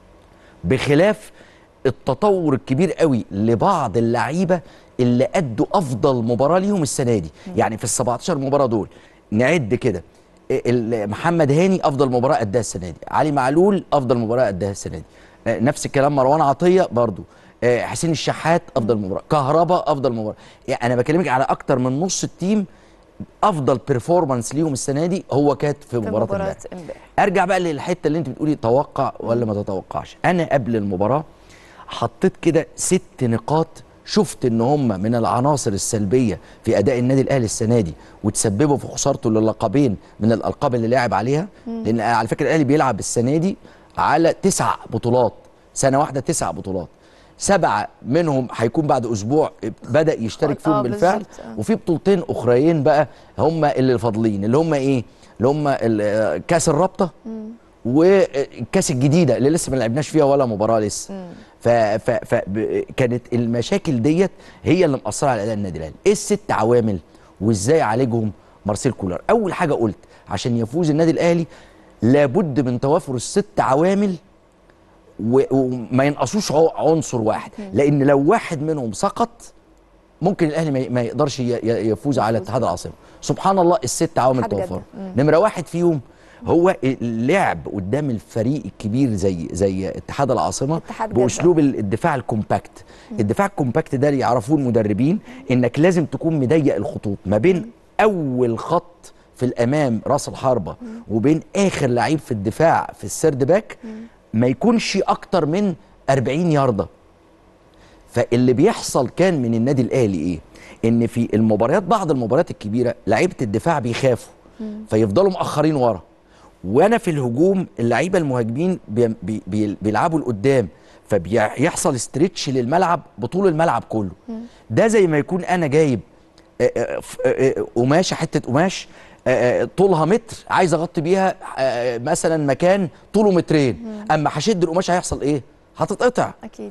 بخلاف التطور الكبير قوي لبعض اللعيبه اللي ادوا افضل مباراه ليهم السنه دي يعني في ال 17 مباراه دول نعد كده ال- محمد هاني افضل مباراه اداها السنه دي علي معلول افضل مباراه اداها السنه دي آه، نفس الكلام مروان عطيه برضو آه، حسين الشحات افضل مباراه كهربا افضل مباراه يعني انا بكلمك على اكتر من نص التيم افضل بيرفورمانس ليهم السنه دي هو كانت في في مباراه مباراه امبارح امبارح ارجع بقى للحته اللي انت بتقولي توقع ولا ما تتوقعش انا قبل المباراه حطيت كده ست نقاط شفت ان هم من العناصر السلبيه في اداء النادي الاهلي السنه دي وتسببوا في خسارته للقبين من الالقاب اللي لعب عليها لان على فكره الاهلي بيلعب السنه دي على تسع بطولات سنه واحده تسع بطولات سبعه منهم هيكون بعد اسبوع بدا يشترك آه، فيهم بالفعل بالظبط، آه. وفي بطولتين اخريين بقى هم اللي فاضلين اللي هم ايه اللي هم ال- كاس الرابطه والكاس الجديده اللي لسه ما لعبناش فيها ولا مباراه لسه ف ف ف ب- كانت المشاكل ديت هي اللي مأثره على اداء النادي الاهلي ايه الست عوامل وازاي عالجهم مارسيل كولر اول حاجه قلت عشان يفوز النادي الاهلي لابد من توافر الست عوامل و- وما ينقصوش عو- عنصر واحد لان لو واحد منهم سقط ممكن الاهلي ما ي- ما يقدرش ي- ي- يفوز على اتحاد العاصمه سبحان الله الست عوامل حاجة جدا. توفروا نمره واحد فيهم هو اللعب قدام الفريق الكبير زي زي اتحاد العاصمه اتحاد جدة. باسلوب ال- الدفاع الكومباكت الدفاع الكومباكت ده اللي يعرفوه المدربين انك لازم تكون مضيق الخطوط ما بين اول خط في الامام راس الحربه وبين اخر لعيب في الدفاع في السيرد باك ما يكونش اكتر من 40 يارده فاللي بيحصل كان من النادي الاهلي ايه ان في المباريات بعض المباريات الكبيره لعيبه الدفاع بيخافوا فيفضلوا مأخرين ورا وانا في الهجوم اللعيبه المهاجمين بي بي بي بيلعبوا لقدام فبيحصل استرتش للملعب بطول الملعب كله ده زي ما يكون انا جايب آه، آه، ف- آه، آه، قماشه حته قماش آه، آه، طولها متر عايز اغطي بيها آه، مثلا مكان طوله مترين اما هشد القماشه هيحصل ايه هتتقطع اكيد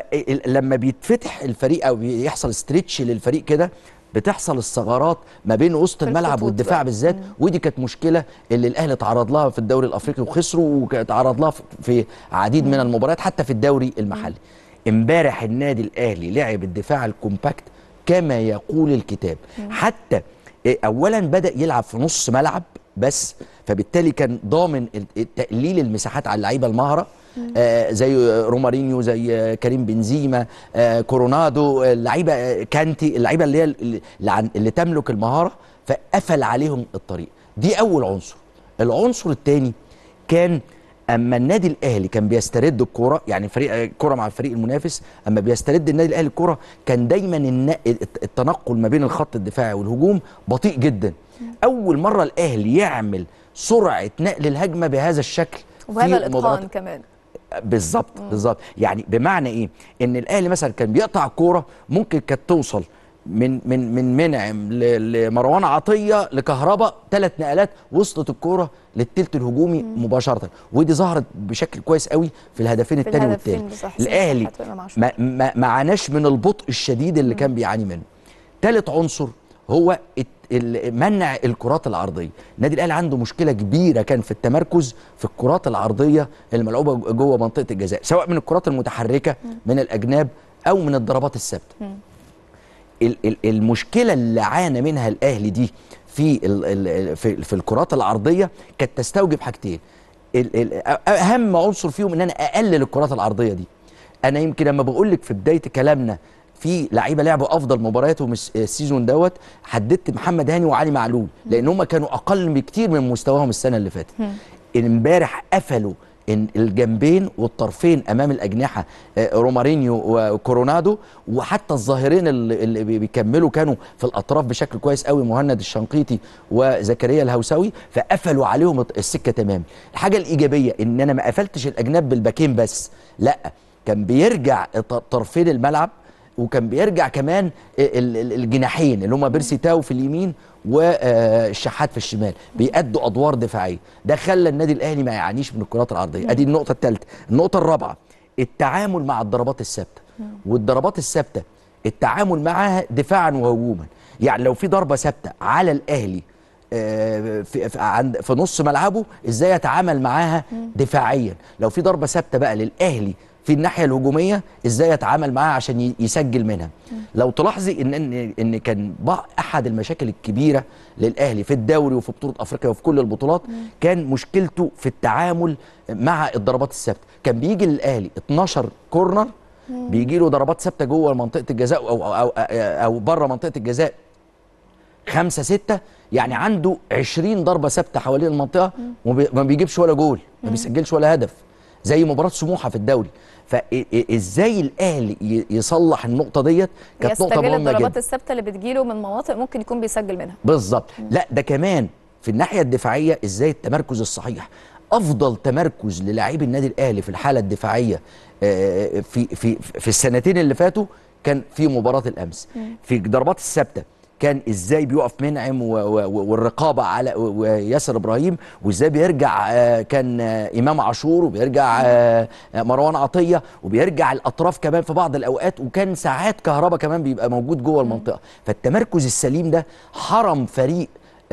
فلما بيتفتح الفريق او بيحصل ستريتش للفريق كده بتحصل الثغرات ما بين وسط في الملعب الخطوط والدفاع بقى. بالذات ودي كانت مشكله اللي الاهلي تعرض لها في الدوري الافريقي وخسروا وتعرض لها في- في عديد من المباريات حتى في الدوري المحلي امبارح النادي الاهلي لعب الدفاع الكومباكت كما يقول الكتاب حتى إيه، اولا بدا يلعب في نص ملعب بس فبالتالي كان ضامن ال- تقليل المساحات على اللعيبه المهره آه زي رومارينيو زي آه، كريم بنزيما آه كورونادو آه، اللعيبه آه، كانتي اللعيبه اللي هي اللي, عن- اللي تملك المهاره فقفل عليهم الطريق دي اول عنصر العنصر الثاني كان اما النادي الاهلي كان بيسترد الكوره يعني فريق الكوره مع الفريق المنافس اما بيسترد النادي الاهلي الكوره كان دايما الن- التنقل ما بين الخط الدفاعي والهجوم بطيء جدا اول مره الاهلي يعمل سرعه نقل الهجمه بهذا الشكل وهذا في الاتقان مباراة- كمان بالظبط بالظبط يعني بمعنى ايه ان الاهلي مثلا كان بيقطع كوره ممكن كانت توصل من من من منعم ل- لمروان عطيه لكهربا ثلاث نقلات وصلت الكوره للتلت الهجومي مباشره ودي ظهرت بشكل كويس قوي في الهدفين في الثاني الهدفين والثالث بصح حسين الاهلي الشحات وإمام عاشور. ما ما ما عاناش من البطء الشديد اللي كان بيعاني منه ثالث عنصر هو الت- ال- منع الكرات العرضيه النادي الاهلي عنده مشكله كبيره كان في التمركز في الكرات العرضيه اللي ملعوبه جوه منطقه الجزاء سواء من الكرات المتحركه من الاجناب او من الضربات الثابته ال- ال- المشكله اللي عانى منها الاهلي دي في ال- ال- في, في الكرات العرضيه كانت تستوجب حاجتين ال- ال- اهم عنصر فيهم ان انا اقلل الكرات العرضيه دي انا يمكن لما بقول لك في بدايه كلامنا في لعيبه لعبوا افضل مبارياتهم الس- السيزون دوت حددت محمد هاني وعلي معلول لان هم كانوا اقل بكتير من مستواهم السنه اللي فاتت امبارح قفلوا إن الجنبين والطرفين امام الاجنحه آه، رومارينيو وكورونادو وحتى الظاهرين اللي اللي بي- بيكملوا كانوا في الاطراف بشكل كويس قوي مهند الشنقيطي وزكريا الهوسوي فقفلوا عليهم الط- السكه تماما الحاجه الايجابيه ان انا ما قفلتش الاجناب بالباكين بس لا كان بيرجع ط- طرفين الملعب وكان بيرجع كمان ال- ال- الجناحين اللي هم بيرسي تاو في اليمين والشحات في الشمال بيأدوا ادوار دفاعيه ده خلى النادي الاهلي ما يعانيش من الكرات العرضيه ادي النقطه الثالثه النقطه الرابعه التعامل مع الضربات الثابته والضربات الثابته التعامل معها دفاعا وهجوما يعني لو في ضربه ثابته على الاهلي آه، في في, عند في نص ملعبه ازاي يتعامل معاها دفاعيا لو في ضربه ثابته بقى للاهلي في الناحيه الهجوميه ازاي يتعامل معاها عشان ي- يسجل منها لو تلاحظي ان ان ان كان بعض احد المشاكل الكبيره للاهلي في الدوري وفي بطوله افريقيا وفي كل البطولات كان مشكلته في التعامل مع الضربات الثابته كان بيجي للاهلي 12 كورنر بيجي له ضربات ثابته جوه منطقه الجزاء او او او, أو بره منطقه الجزاء خمسة ستة يعني عنده 20 ضربة ثابتة حوالين المنطقة وما بيجيبش ولا جول ما بيسجلش ولا هدف زي مباراة سموحة في الدوري فازاي الاهلي ي- يصلح النقطة ديت كانت نقطة يستغل مهمة الضربات جدا الثابته اللي بتجيله من مناطق ممكن يكون بيسجل منها بالظبط لا ده كمان في الناحية الدفاعية ازاي التمركز الصحيح افضل تمركز للاعبي النادي الاهلي في الحالة الدفاعية آه، في في في السنتين اللي فاتوا كان في مباراة الامس في ضربات الثابتة كان ازاي بيقف منعم و- و- والرقابه على و- وياسر ابراهيم وازاي بيرجع آه، كان آه، امام عاشور وبيرجع آه، آه، مروان عطيه وبيرجع الاطراف كمان في بعض الاوقات وكان ساعات كهربا كمان بيبقى موجود جوه المنطقه فالتمركز السليم ده حرم فريق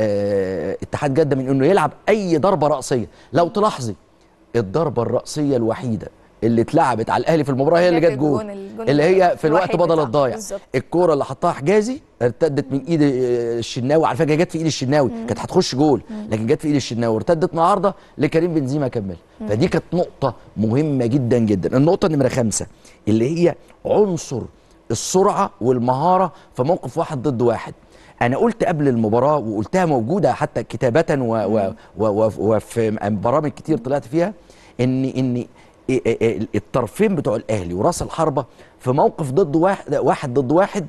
آه، اتحاد جده من انه يلعب اي ضربه راسيه لو تلاحظي الضربه الراسيه الوحيده اللي اتلعبت على الاهلي في المباراه هي اللي جت جت جول الجون- الجون اللي هي في الوقت الوحيد بدل بتاعها. الضايع بالظبط. الكوره اللي حطها حجازي ارتدت من ايد آه، الشناوي على فكره جت في ايد الشناوي كانت هتخش جول لكن جت في ايد الشناوي ارتدت من عارضه لكريم بنزيما كمل فدي كانت نقطه مهمه جدا جدا النقطه نمره خمسة اللي هي عنصر السرعه والمهاره في موقف واحد ضد واحد انا قلت قبل المباراه وقلتها موجوده حتى كتابه و و و و وفي برامج كتير طلعت فيها ان ان إيه إيه إيه الطرفين بتوع الاهلي وراس الحربه في موقف ضد واحد واحد ضد واحد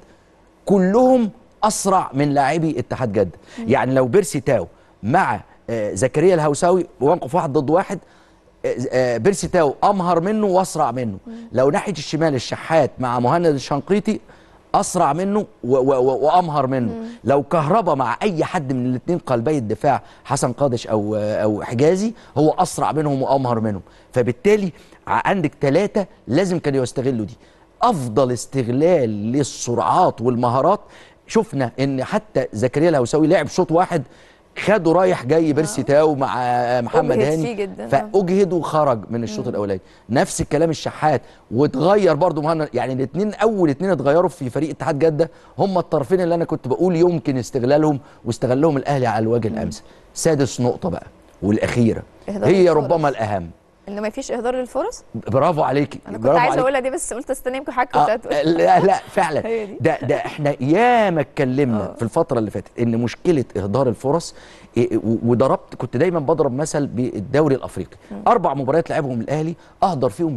كلهم اسرع من لاعبي اتحاد جده يعني لو بيرسي تاو مع آه، زكريا الهوساوي موقف واحد ضد واحد آه، آه، بيرسي تاو امهر منه واسرع منه لو ناحيه الشمال الشحات مع مهند الشنقيطي اسرع منه و و و وامهر منه لو كهربا مع اي حد من الاثنين قلبي الدفاع حسن قادش او او حجازي هو اسرع منهم وامهر منهم فبالتالي ع- عندك ثلاثه لازم كانوا يستغلوا دي افضل استغلال للسرعات والمهارات شفنا ان حتى زكريا الهوساوي لعب شوط واحد خده رايح جاي بيرسي تاو مع محمد أجهد هاني فيه جداً، آه. فاجهد وخرج من الشوط الاولاني نفس الكلام الشحات واتغير برضو مهند يعني الاثنين اول اثنين اتغيروا في فريق اتحاد جده هم الطرفين اللي انا كنت بقول يمكن استغلالهم واستغلهم الاهلي على الوجه الامثل سادس نقطه بقى والاخيره إهدار هي الفرص. ربما الاهم ان ما فيش اهدار للفرص برافو عليكي انا كنت برافو عايزه عليكي. اقولها دي بس قلت استنى يمكن حضرتك كنت آه هتقول لا لا فعلا هي دي. ده ده احنا ياما اتكلمنا آه. في الفتره اللي فاتت ان مشكله اهدار الفرص إيه، و- وضربت كنت دايما بضرب مثل بالدوري الافريقي اربع مباريات لعبهم الاهلي اهدر فيهم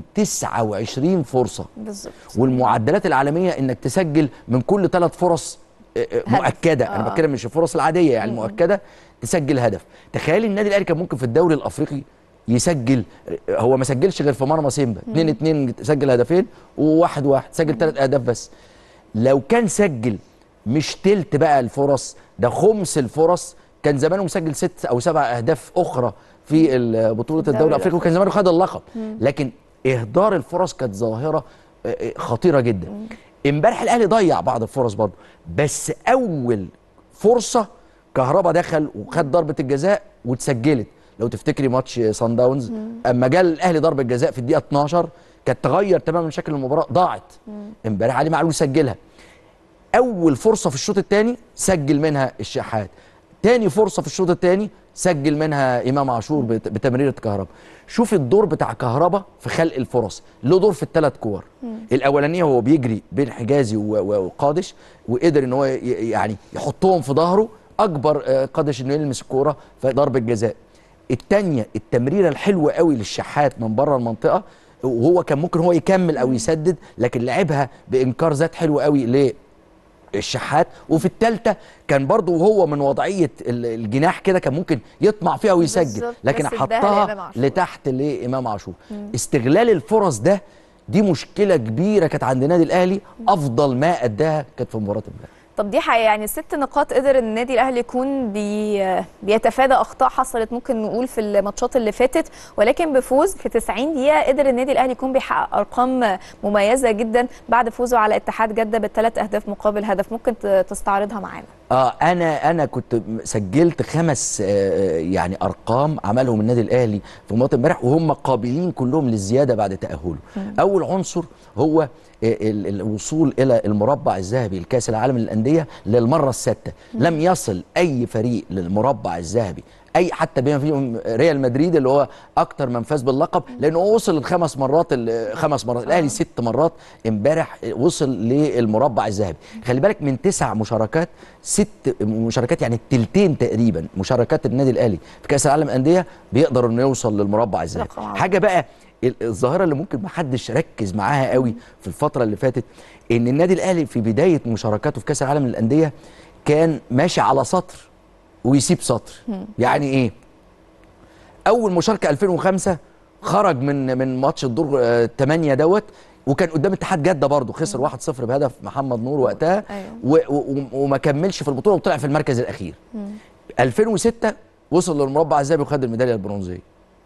29 فرصه بالظبط والمعدلات العالميه انك تسجل من كل ثلاث فرص آه، آه، هدف. مؤكده انا آه. بتكلم مش الفرص العاديه يعني المؤكده تسجل هدف تخيلي النادي الاهلي كان ممكن في الدوري الافريقي يسجل آه، هو ما سجلش غير في مرمى سيمبا 2 2 سجل هدفين وواحد واحد سجل ثلاث اهداف بس لو كان سجل مش تلت بقى الفرص ده خمس الفرص كان زمانه مسجل ست او سبع اهداف اخرى في ال- بطوله الدوري الدوري الافريقي وكان زمانه خد اللقب لكن اهدار الفرص كانت ظاهره آه، آه، خطيره جدا امبارح الاهلي ضيع بعض الفرص برضه بس اول فرصه كهربا دخل وخد ضربه الجزاء واتسجلت لو تفتكري ماتش سان داونز اما جال الاهلي ضربه جزاء في الدقيقه 12 كانت تغير تماما شكل المباراه ضاعت امبارح علي معلول سجلها اول فرصه في الشوط الثاني سجل منها الشحات تاني فرصه في الشوط الثاني سجل منها امام عاشور بت- بتمريره كهربا شوف الدور بتاع كهربا في خلق الفرص له دور في الثلاث كور الاولانيه هو بيجري بين حجازي و- و- وقادش وقدر ان هو ي- يعني يحطهم في ظهره اكبر آه، قادش انه يلمس الكوره في ضربه جزاء الثانيه التمريره الحلوه قوي للشحات من بره المنطقه وهو كان ممكن هو يكمل او يسدد لكن لعبها بانكار ذات حلو قوي ليه الشحات وفي الثالثه كان برضه وهو من وضعيه ال- الجناح كده كان ممكن يطمع فيها ويسجل بالظبط، لكن بس اداها لإمام حطها عاشور. لتحت لامام عاشور استغلال الفرص ده دي مشكله كبيره كانت عند النادي الاهلي افضل ما اداها كانت في مباراه امبارح طب دي حقيقة يعني ست نقاط قدر النادي الاهلي يكون بي بيتفادى اخطاء حصلت ممكن نقول في الماتشات اللي فاتت ولكن بفوز في 90 دقيقة قدر النادي الاهلي يكون بيحقق ارقام مميزة جدا بعد فوزه على اتحاد جدة بالثلاث اهداف مقابل هدف ممكن ت- تستعرضها معانا اه انا انا كنت م- سجلت خمس آه يعني ارقام عملهم النادي الاهلي في مباراه امبارح وهم قابلين كلهم للزياده بعد تاهله اول عنصر هو آه، ال- الوصول الى المربع الذهبي لكاس العالم للانديه للمره السادسه لم يصل اي فريق للمربع الذهبي اي حتى بما فيهم ريال مدريد اللي هو اكتر من فاز باللقب لانه هو وصل الخمس مرات ال- خمس مرات الاهلي ست مرات امبارح وصل للمربع الذهبي خلي بالك من تسع مشاركات ست مشاركات يعني التلتين تقريبا مشاركات النادي الاهلي في كاس العالم للانديه بيقدر انه يوصل للمربع الذهبي رقم عظيم. حاجه بقى ال- الظاهره اللي ممكن ما حدش ركز معاها قوي في الفتره اللي فاتت ان النادي الاهلي في بدايه مشاركاته في كاس العالم للانديه كان ماشي على سطر ويسيب سطر يعني ايه اول مشاركه 2005 خرج من من ماتش الدور 8 دوت وكان قدام اتحاد جده برضه خسر 1-0 بهدف محمد نور وقتها أيوة. و و وما كملش في البطوله وطلع في المركز الاخير 2006 وصل للمربع الذهبي وخد الميداليه البرونزيه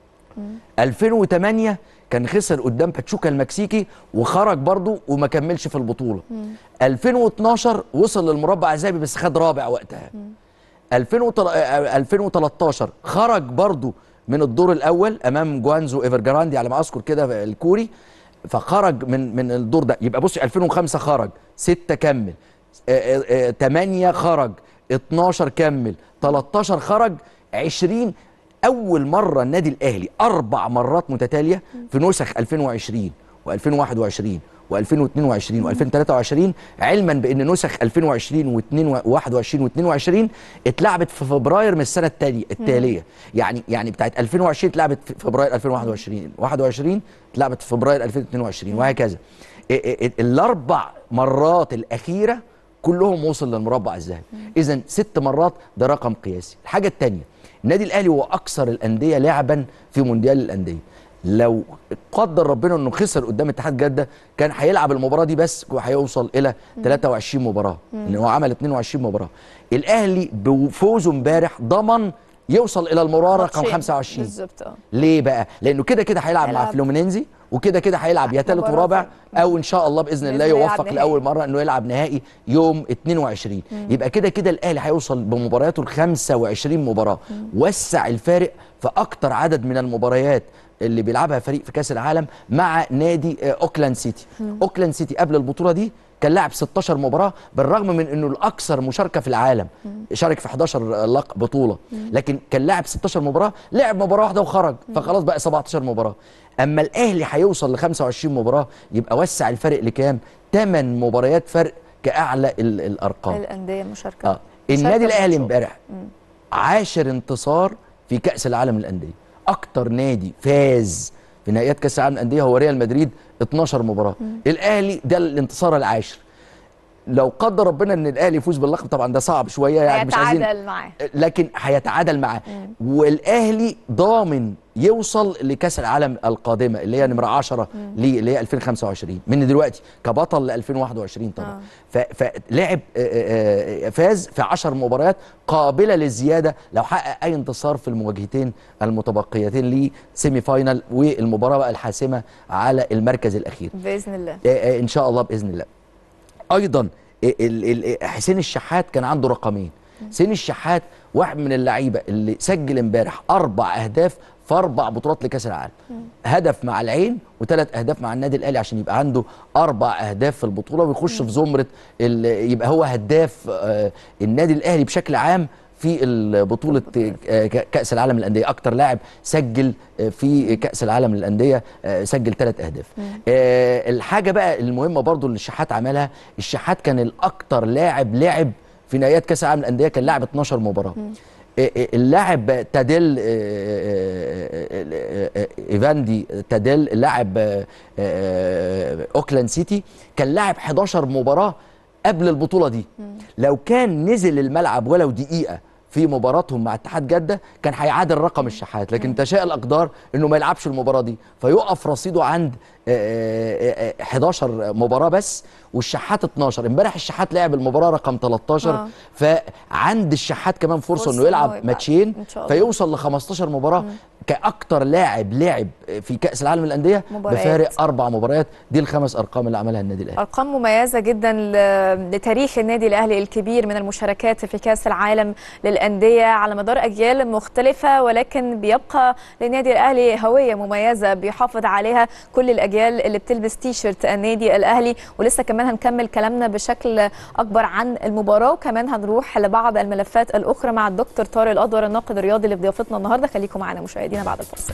2008 كان خسر قدام باتشوكا المكسيكي وخرج برضه وما كملش في البطوله 2012 وصل للمربع الذهبي بس خد رابع وقتها 2000 2013 خرج برضو من الدور الاول امام جوانزو ايفرجراندي على ما اذكر كده الكوري فخرج من من الدور ده يبقى بصي 2005 خرج 6 كمل 8 خرج 12 كمل 13 خرج 20 اول مره النادي الاهلي اربع مرات متتاليه في نسخ 2020 و2021 و2022 و2023 علما بان نسخ 2020 و21 و22 اتلعبت في فبراير من السنه التاليه التاليه يعني يعني بتاعت 2020 اتلعبت في فبراير 2021 21 اتلعبت في فبراير 2022 وهكذا ال- ال- الاربع مرات الاخيره كلهم وصل للمربع الذهبي اذا ست مرات ده رقم قياسي الحاجه الثانيه النادي الاهلي هو اكثر الانديه لعبا في مونديال الانديه لو قدر ربنا انه خسر قدام اتحاد جده كان هيلعب المباراه دي بس وهيوصل الى 23 مباراه لان هو عمل 22 مباراه الاهلي بفوزه امبارح ضمن يوصل الى المباراه رقم ماتشين. 25 بالظبط اه ليه بقى؟ لانه كده كده هيلعب مع هيلعب. فلومينينزي وكده كده هيلعب يا ثالث مباراة ورابع ثانية. او ان شاء الله باذن الله بإذن الله يوفق يلعب لاول مره انه يلعب نهائي يوم 22 يبقى كده كده الاهلي هيوصل بمبارياته ل 25 مباراه وسع الفارق في اكتر عدد من المباريات اللي بيلعبها فريق في كاس العالم مع نادي آه، اوكلاند سيتي اوكلاند سيتي قبل البطوله دي كان لاعب 16 مباراه بالرغم من انه الاكثر مشاركه في العالم شارك في 11 لق بطوله لكن كان لاعب 16 مباراه لعب مباراه واحده وخرج فخلاص بقى 17 مباراه اما الاهلي هيوصل ل 25 مباراه يبقى وسع الفرق لكام 8 مباريات فرق كاعلى ال- الارقام الانديه المشاركه اه النادي مشاركة الاهلي في امبارح عاشر انتصار في كاس العالم للانديه اكتر نادي فاز في نهائيات كاس العالم للانديه هو ريال مدريد 12 مباراه الاهلي ده الانتصار العاشر لو قدر ربنا ان الاهلي يفوز باللقب طبعا ده صعب شويه يعني مش عايزين هيتعادل معاه لكن هيتعادل معاه والاهلي ضامن يوصل لكاس العالم القادمه اللي هي نمره 10 ليه اللي هي 2025 من دلوقتي كبطل ل 2021 طبعا ف- فلعب آه، آه، آه، فاز في 10 مباريات قابله للزياده لو حقق اي انتصار في المواجهتين المتبقيتين ليه سيمي فاينال والمباراه بقى الحاسمه على المركز الاخير باذن الله آه، آه، ان شاء الله باذن الله ايضا ال- ال- حسين الشحات كان عنده رقمين حسين الشحات واحد من اللعيبه اللي سجل امبارح اربع اهداف في اربع بطولات لكاس العالم هدف مع العين وثلاث اهداف مع النادي الاهلي عشان يبقى عنده اربع اهداف في البطوله ويخش في زمره ال- يبقى هو هداف آه، النادي الاهلي بشكل عام في ال- بطوله آه، ك- كاس العالم للانديه اكتر لاعب سجل آه، في كاس العالم للانديه آه، سجل ثلاث اهداف آه، الحاجه بقى المهمه برضو اللي الشحات عملها الشحات كان الاكتر لاعب لعب في نهائيات كاس العالم للانديه كان لاعب 12 مباراه آه، آه، اللاعب تاديل آه، آه، آه، آه، ايفاندي تاديل لاعب آه، آه، اوكلاند سيتي كان لاعب 11 مباراه قبل البطوله دي لو كان نزل الملعب ولو دقيقه في مباراتهم مع اتحاد جده كان هيعادل رقم الشحات لكن تشاء الاقدار انه ما يلعبش المباراه دي فيقف رصيده عند آه، آه، آه، 11 مباراه بس والشحات 12 امبارح الشحات لعب المباراه رقم 13 آه. فعند الشحات كمان فرصه, فرصة انه إنه يلعب يبقى- ماتشين إن شاء الله. فيوصل ل 15 مباراه كاكتر لاعب لعب في كاس العالم للانديه مباريات. بفارق اربع مباريات دي الخمس ارقام اللي عملها النادي الاهلي أرقام مميزة جدا ل- لتاريخ النادي الأهلي الكبير من المشاركات في كأس العالم للأندية على مدار أجيال مختلفة ولكن بيبقى للنادي الأهلي هوية مميزة بيحافظ عليها كل الأجيال اللي بتلبس تيشيرت النادي الأهلي ولسه كمان هنكمل كلامنا بشكل أكبر عن المباراة وكمان هنروح لبعض الملفات الأخرى مع الدكتور طارق الأدور الناقد الرياضي اللي في ضيافتنا النهاردة خليكم معنا مشاهدينا بعد الفاصل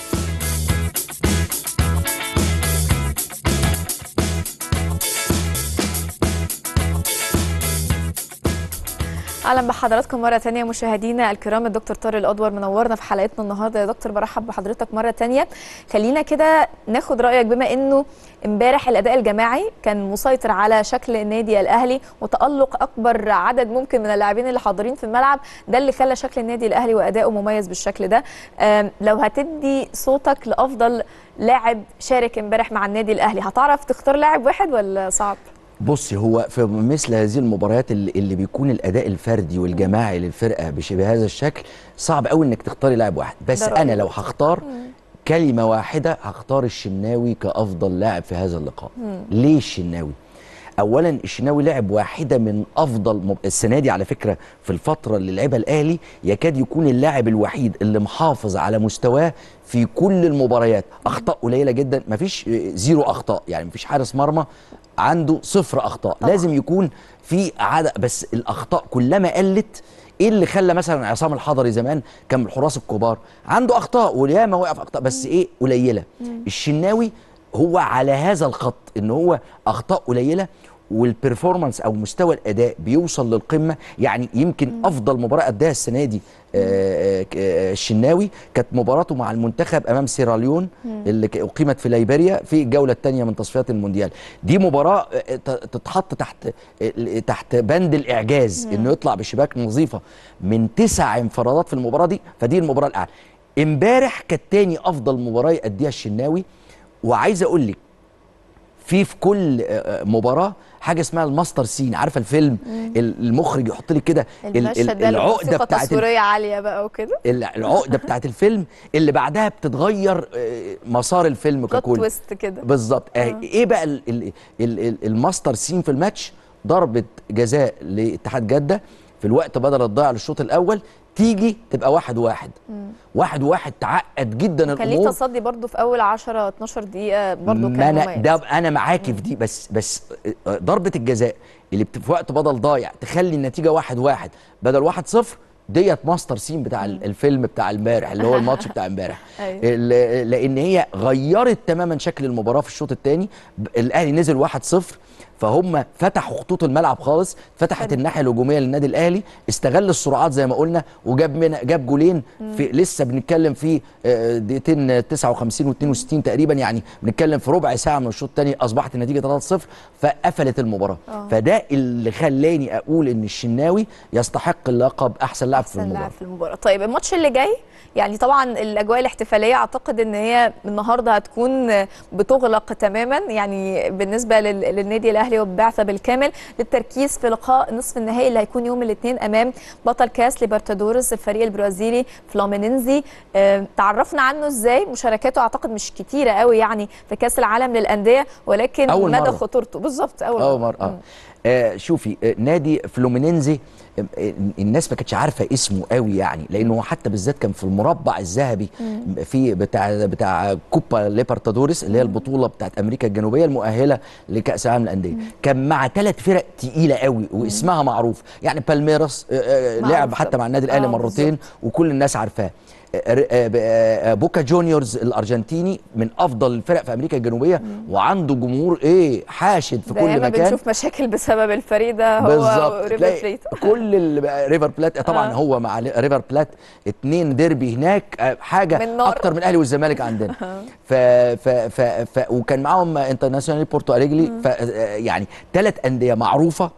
اهلا بحضراتكم مره تانية مشاهدينا الكرام الدكتور طارق الادور منورنا في حلقتنا النهارده يا دكتور برحب بحضرتك مره تانية خلينا كده ناخد رايك بما انه امبارح الاداء الجماعي كان مسيطر على شكل النادي الاهلي وتالق اكبر عدد ممكن من اللاعبين اللي حاضرين في الملعب ده اللي خلى شكل النادي الاهلي واداؤه مميز بالشكل ده آم، لو هتدي صوتك لافضل لاعب شارك امبارح مع النادي الاهلي هتعرف تختار لاعب واحد ولا صعب بص هو في مثل هذه المباريات اللي, اللي بيكون الاداء الفردي والجماعي للفرقه بش- بهذا الشكل صعب قوي انك تختاري لاعب واحد بس ده رأيي انا لو برضه. هختار كلمه واحده هختار الشناوي كافضل لاعب في هذا اللقاء ليه الشناوي اولا الشناوي لعب واحده من افضل مب... السنه دي على فكره في الفتره اللي لعبها الاهلي يكاد يكون اللاعب الوحيد اللي محافظ على مستواه في كل المباريات اخطاء قليله جدا مفيش آه، زيرو اخطاء يعني مفيش حارس مرمى عنده صفر اخطاء طبعاً. لازم يكون في عدد بس الاخطاء كلما قلت ايه اللي خلى مثلا عصام الحضري زمان كان من الحراس الكبار عنده اخطاء وياما وقع في اخطاء بس ايه قليله الشناوي هو على هذا الخط ان هو اخطاء قليله والبرفورمانس او مستوى الاداء بيوصل للقمه يعني يمكن افضل مباراه اداها السنه دي آه، آه، آه، الشناوي كانت مباراته مع المنتخب امام سيراليون اللي ك- اقيمت في ليبيريا في الجوله الثانيه من تصفيات المونديال دي مباراه آه، ت- تتحط تحت آه، تحت بند الاعجاز انه يطلع بشباك نظيفه من تسع انفرادات في المباراه دي فدي المباراه الاعلى امبارح كانت تاني افضل مباراه يأديها الشناوي وعايز اقول لك في في كل آه، آه، مباراه حاجه اسمها الماستر سين عارفه الفيلم ال- المخرج يحط لك كده ال- ال- المشهد ده العقده الموسيقى بتاعت ال- تصويريه عاليه بقى وكده ال- العقده بتاعت الفيلم اللي بعدها بتتغير آه، مسار الفيلم بلوت ككل تويست كده بالظبط آه. ايه بقى ال ال ال ال الماستر سين في الماتش ضربه جزاء لاتحاد جده في الوقت بدل الضيع للشوط الاول تيجي تبقى واحد واحد واحد واحد تعقد جدا كان ليه الامور تصدي برضو في اول 10 12 دقيقه برضو ما كان انا مميز ده انا معاكي في دي بس بس ضربه الجزاء اللي بت- في وقت بدل ضايع تخلي النتيجه واحد واحد بدل واحد صفر ديت ماستر سين بتاع ال- الفيلم بتاع امبارح اللي هو الماتش بتاع امبارح أيوة. ال- لان هي غيرت تماما شكل المباراه في الشوط الثاني الاهلي نزل 1-0 فهم فتحوا خطوط الملعب خالص فتحت الناحيه الهجوميه للنادي الاهلي استغل السرعات زي ما قلنا وجاب من جاب جولين في لسه بنتكلم في آه، دقيقتين 59 و62 تقريبا يعني بنتكلم في ربع ساعه من الشوط الثاني اصبحت النتيجه 3-0 فقفلت المباراه آه. فده اللي خلاني اقول ان الشناوي يستحق اللقب احسن لاعب في احسن المباراه لاعب في المباراه طيب الماتش اللي جاي يعني طبعا الاجواء الاحتفاليه اعتقد ان هي النهارده هتكون بتغلق تماما يعني بالنسبه لل- للنادي الاهلي والبعثه بالكامل للتركيز في لقاء نصف النهائي اللي هيكون يوم الاثنين امام بطل كاس ليبرتادورس الفريق البرازيلي فلامينينزي آه، تعرفنا عنه ازاي مشاركاته اعتقد مش كتيره قوي يعني في كاس العالم للانديه ولكن أول مدى مرة. خطورته بالظبط اول اول مره مره آه. آه شوفي آه نادي فلومينينزي آه، آه، الناس ما كانتش عارفه اسمه قوي يعني لانه هو حتى بالذات كان في المربع الذهبي في بتاع بتاع كوبا ليبرتادوريس اللي هي البطوله بتاعت امريكا الجنوبيه المؤهله لكاس العالم للانديه كان مع ثلاث فرق تقيله قوي واسمها معروف يعني بالميراس آه، آه، معروف لعب حتى طبعاً. مع النادي الاهلي آه، مرتين وكل الناس عارفاه آه، آه، آه، بوكا جونيورز الارجنتيني من افضل الفرق في امريكا الجنوبيه وعنده جمهور ايه حاشد في كل دايما مكان بنشوف مشاكل بسبب الفريق ده هو بالظبط وريفر تلاقي بليت كل اللي بقى ريفر بلات طبعا آه. آه. هو مع لي- ريفر بلات اتنين ديربي هناك آه، حاجه من نار. اكتر من الاهلي والزمالك عندنا ف ف ف ف وكان معاهم انترناسيونال بورتو اليجري ف آه، يعني ثلاث انديه معروفه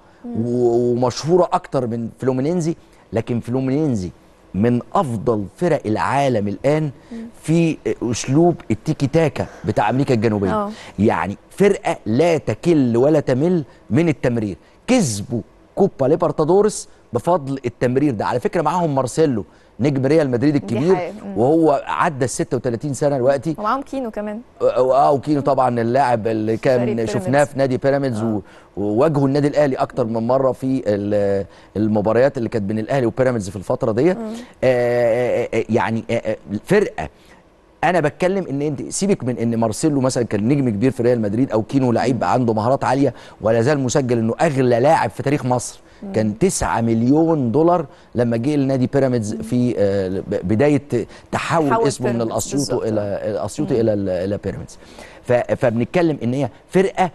و- ومشهوره اكتر من فلومينينزي لكن فلومينينزي من افضل فرق العالم الان في اسلوب التيكي تاكا بتاع امريكا الجنوبيه آه. يعني فرقه لا تكل ولا تمل من التمرير كسبوا كوبا ليبرتادورس بفضل التمرير ده على فكره معاهم مارسيلو نجم ريال مدريد الكبير حقيقة. مم. وهو عدى ال 36 سنه دلوقتي ومعاهم كينو كمان اه وكينو طبعا اللاعب اللي كان فريق شفناه بيراميدز. في نادي بيراميدز و- وواجهوا النادي الاهلي اكتر من مره في ال- المباريات اللي كانت بين الاهلي وبيراميدز في الفتره ديت آه، آه، آه، يعني آه، آه، فرقه انا بتكلم ان انت سيبك من ان مارسيلو مثلا كان نجم كبير في ريال مدريد او كينو لعيب عنده مهارات عاليه ولا زال مسجل انه اغلى لاعب في تاريخ مصر كان 9 مليون دولار لما جه لنادي بيراميدز في آه، ب- بدايه تحول تحول اسمه من بيراميدز الاسيوطو بالظبط. الى الاسيوطي الى ال- الى بيراميدز ف- فبنتكلم ان هي فرقه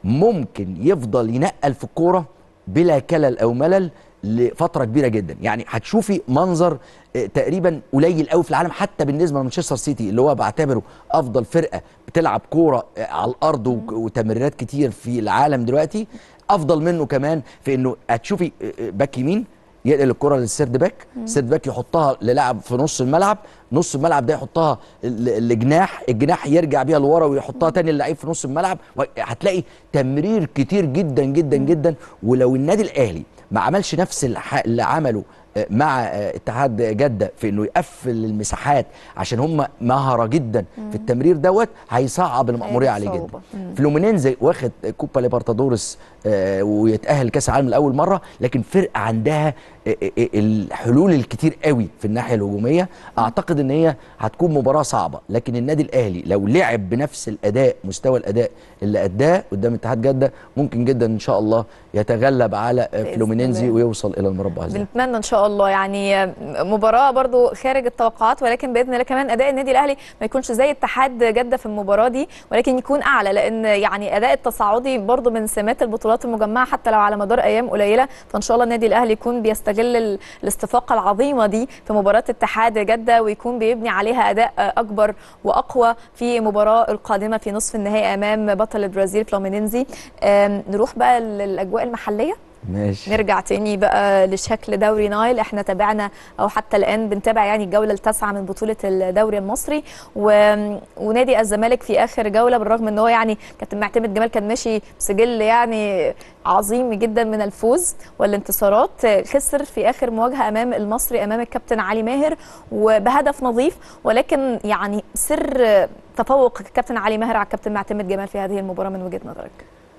ممكن يفضل ينقل في الكوره بلا كلل او ملل لفتره كبيره جدا يعني هتشوفي منظر آه، تقريبا قليل قوي في العالم حتى بالنسبه لمانشستر سيتي اللي هو بعتبره افضل فرقه بتلعب كوره آه، على الارض وك- وتمريرات كتير في العالم دلوقتي افضل منه كمان في انه هتشوفي آه، آه، باك يمين ينقل الكره للسيرد باك السيرد باك يحطها للاعب في نص الملعب نص الملعب ده يحطها ل- لجناح الجناح يرجع بيها لورا ويحطها تاني للعيب في نص الملعب هتلاقي تمرير كتير جدا جدا جدا ولو النادي الاهلي ما عملش نفس الح- اللي عمله آه، مع آه، اتحاد جده في انه يقفل المساحات عشان هم مهره جدا في التمرير دوت هيصعب المأموريه عليه جدا صعوبة. مم. فلومينينزي واخد كوبا ليبرتادورس آه، ويتأهل كأس العالم لأول مرة لكن فرقة عندها آه، آه، آه، الحلول الكتير قوي في الناحية الهجومية أعتقد إن هي هتكون مباراة صعبة لكن النادي الأهلي لو لعب بنفس الأداء مستوى الأداء اللي أداه قدام اتحاد جدة ممكن جدا إن شاء الله يتغلب على آه، بإذن فلومينينزي الله. ويوصل إلى المربع الذهبي بنتمنى ان شاء الله يعني مباراه برضو خارج التوقعات ولكن باذن الله كمان اداء النادي الاهلي ما يكونش زي اتحاد جده في المباراه دي ولكن يكون اعلى لان يعني اداء التصاعدي برضو من سمات البطولات المجمعه حتى لو على مدار ايام قليله فان شاء الله النادي الاهلي يكون بيستغل ال- الاستفاقه العظيمه دي في مباراه اتحاد جده ويكون بيبني عليها اداء اكبر واقوى في المباراه القادمه في نصف النهائي امام بطل البرازيل فلومينينزي آم، نروح بقى للاجواء المحليه ماشي نرجع تاني بقى لشكل دوري نايل احنا تابعنا او حتى الان بنتابع يعني الجوله التاسعه من بطوله الدوري المصري و... ونادي الزمالك في اخر جوله بالرغم ان هو يعني كابتن معتمد جمال كان ماشي بسجل يعني عظيم جدا من الفوز والانتصارات خسر في اخر مواجهه امام المصري امام الكابتن علي ماهر وبهدف نظيف ولكن يعني سر تفوق الكابتن علي ماهر على الكابتن معتمد جمال في هذه المباراه من وجهه نظرك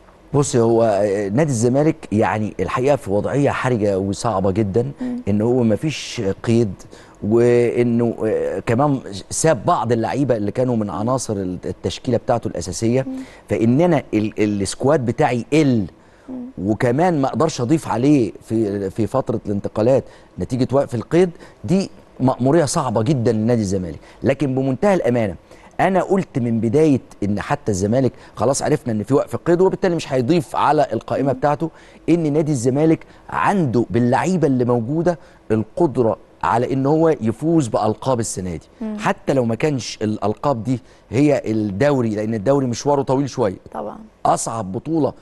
بص هو آه، نادي الزمالك يعني الحقيقه في وضعيه حرجه وصعبه جدا ان هو ما فيش قيد وانه آه، كمان ساب بعض اللعيبه اللي كانوا من عناصر التشكيله بتاعته الاساسيه فاننا ال- السكواد بتاعي قل وكمان ما اقدرش اضيف عليه في في فتره الانتقالات نتيجه وقف القيد دي مأموريه صعبه جدا لنادي الزمالك لكن بمنتهى الامانه انا قلت من بدايه ان حتى الزمالك خلاص عرفنا ان في وقف قيد وبالتالي مش هيضيف على القائمه بتاعته ان نادي الزمالك عنده باللعيبه اللي موجوده القدره على ان هو يفوز بالقاب السنه دي حتى لو ما كانش الالقاب دي هي الدوري لان الدوري مشواره طويل شويه طبعا اصعب بطوله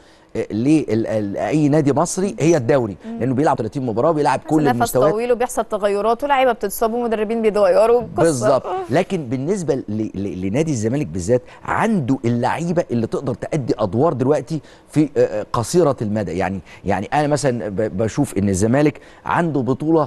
لاي نادي مصري هي الدوري لانه بيلعب 30 مباراه بيلعب كل نفس المستويات طويل وبيحصل تغيرات ولاعيبه بتتصاب ومدربين بيتغيروا قصة. بالظبط لكن بالنسبه ل- ل- لنادي الزمالك بالذات عنده اللعيبه اللي تقدر تأدي ادوار دلوقتي في آه، آه، قصيره المدى يعني يعني انا مثلا ب- بشوف ان الزمالك عنده بطوله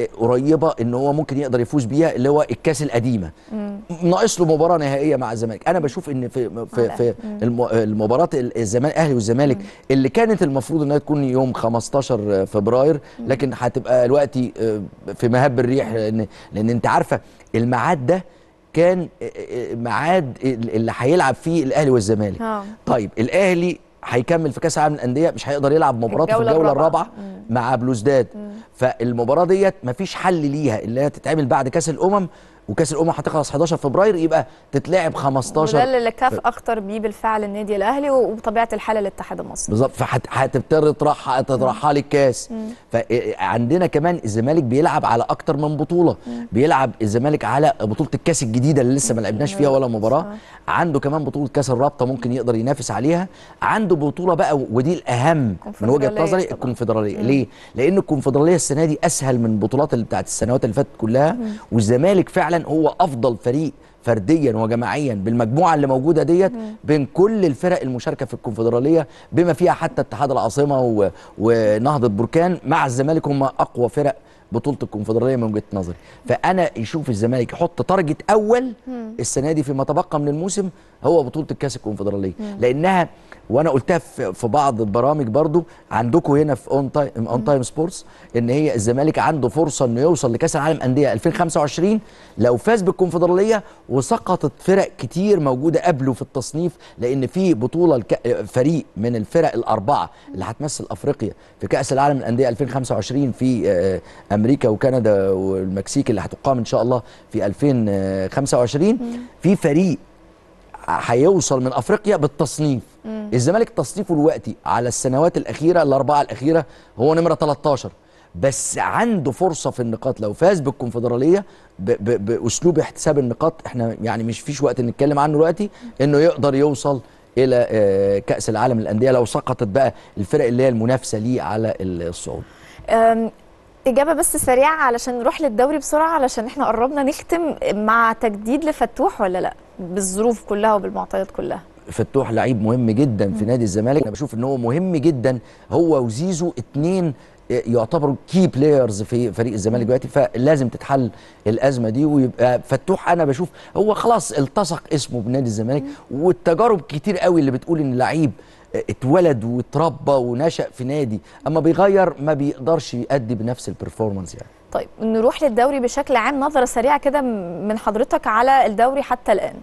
قريبه ان هو ممكن يقدر يفوز بيها اللي هو الكاس القديمه ناقص له مباراه نهائيه مع الزمالك انا بشوف ان في في, في الم- المباراه الزمالك الاهلي والزمالك اللي كانت المفروض انها تكون يوم 15 فبراير لكن هتبقى دلوقتي آه، في مهب الريح لان لان انت عارفه الميعاد ده كان آه، آه، ميعاد اللي هيلعب فيه الاهلي والزمالك آه. طيب الاهلي هيكمل في كاس العالم للانديه مش هيقدر يلعب مباراته في الجولة الجوله الرابعة. الرابعه مع بلوزداد فالمباراه ديت مفيش حل ليها اللي هي تتعمل بعد كاس الامم وكاس الامم هتخلص 11 فبراير يبقى تتلعب 15 وده اللي كاف اخطر بيه بالفعل النادي الاهلي وبطبيعه الحال الاتحاد المصري بالظبط فهتضطر تروح تطرحها للكاس فعندنا كمان الزمالك بيلعب على اكتر من بطوله بيلعب الزمالك على بطوله الكاس الجديده اللي لسه ما لعبناش فيها ولا مباراه عنده كمان بطوله كاس الرابطه ممكن يقدر ينافس عليها عنده بطوله بقى ودي الاهم من وجهه الكونفدرالية نظري طبعاً. الكونفدراليه ليه لان الكونفدراليه السنه دي اسهل من البطولات اللي بتاعت السنوات اللي فاتت كلها والزمالك فعلا هو افضل فريق فرديا وجماعيا بالمجموعه اللي موجوده ديت بين كل الفرق المشاركه في الكونفدراليه بما فيها حتى اتحاد العاصمه و... ونهضه بركان مع الزمالك هم اقوى فرق بطوله الكونفدراليه من وجهه نظري فانا يشوف الزمالك يحط تارجت اول السنه دي فيما تبقى من الموسم هو بطوله الكاس الكونفدراليه لانها وانا قلتها في في بعض البرامج برضو عندكم هنا في اون تايم اون تايم سبورتس ان هي الزمالك عنده فرصه انه يوصل لكاس العالم انديه 2025 لو فاز بالكونفدراليه وسقطت فرق كتير موجوده قبله في التصنيف لان في بطوله الك... فريق من الفرق الاربعه اللي هتمثل افريقيا في كاس العالم للانديه 2025 في آه، امريكا وكندا والمكسيك اللي هتقام ان شاء الله في 2025 في فريق هيوصل من افريقيا بالتصنيف الزمالك تصنيفه دلوقتي على السنوات الاخيره الاربعه الاخيره هو نمره 13 بس عنده فرصه في النقاط لو فاز بالكونفدراليه ب- ب- باسلوب احتساب النقاط احنا يعني مش فيش وقت نتكلم عنه دلوقتي انه يقدر يوصل الى آه، كاس العالم للانديه لو سقطت بقى الفرق اللي هي المنافسه ليه على الصعود أم، إجابة بس سريعة علشان نروح للدوري بسرعة علشان احنا قربنا نختم مع تجديد لفتوح ولا لا بالظروف كلها وبالمعطيات كلها فتوح لعيب مهم جدا في نادي الزمالك انا بشوف ان هو مهم جدا هو وزيزو اتنين يعتبروا كي بلايرز في فريق الزمالك دلوقتي فلازم تتحل الازمه دي ويبقى فتوح انا بشوف هو خلاص التصق اسمه بنادي الزمالك والتجارب كتير قوي اللي بتقول ان لعيب اتولد واتربى ونشأ في نادي اما بيغير ما بيقدرش يأدي بنفس البرفورمانس يعني طيب نروح للدوري بشكل عام نظرة سريعة كده من حضرتك على الدوري حتى الآن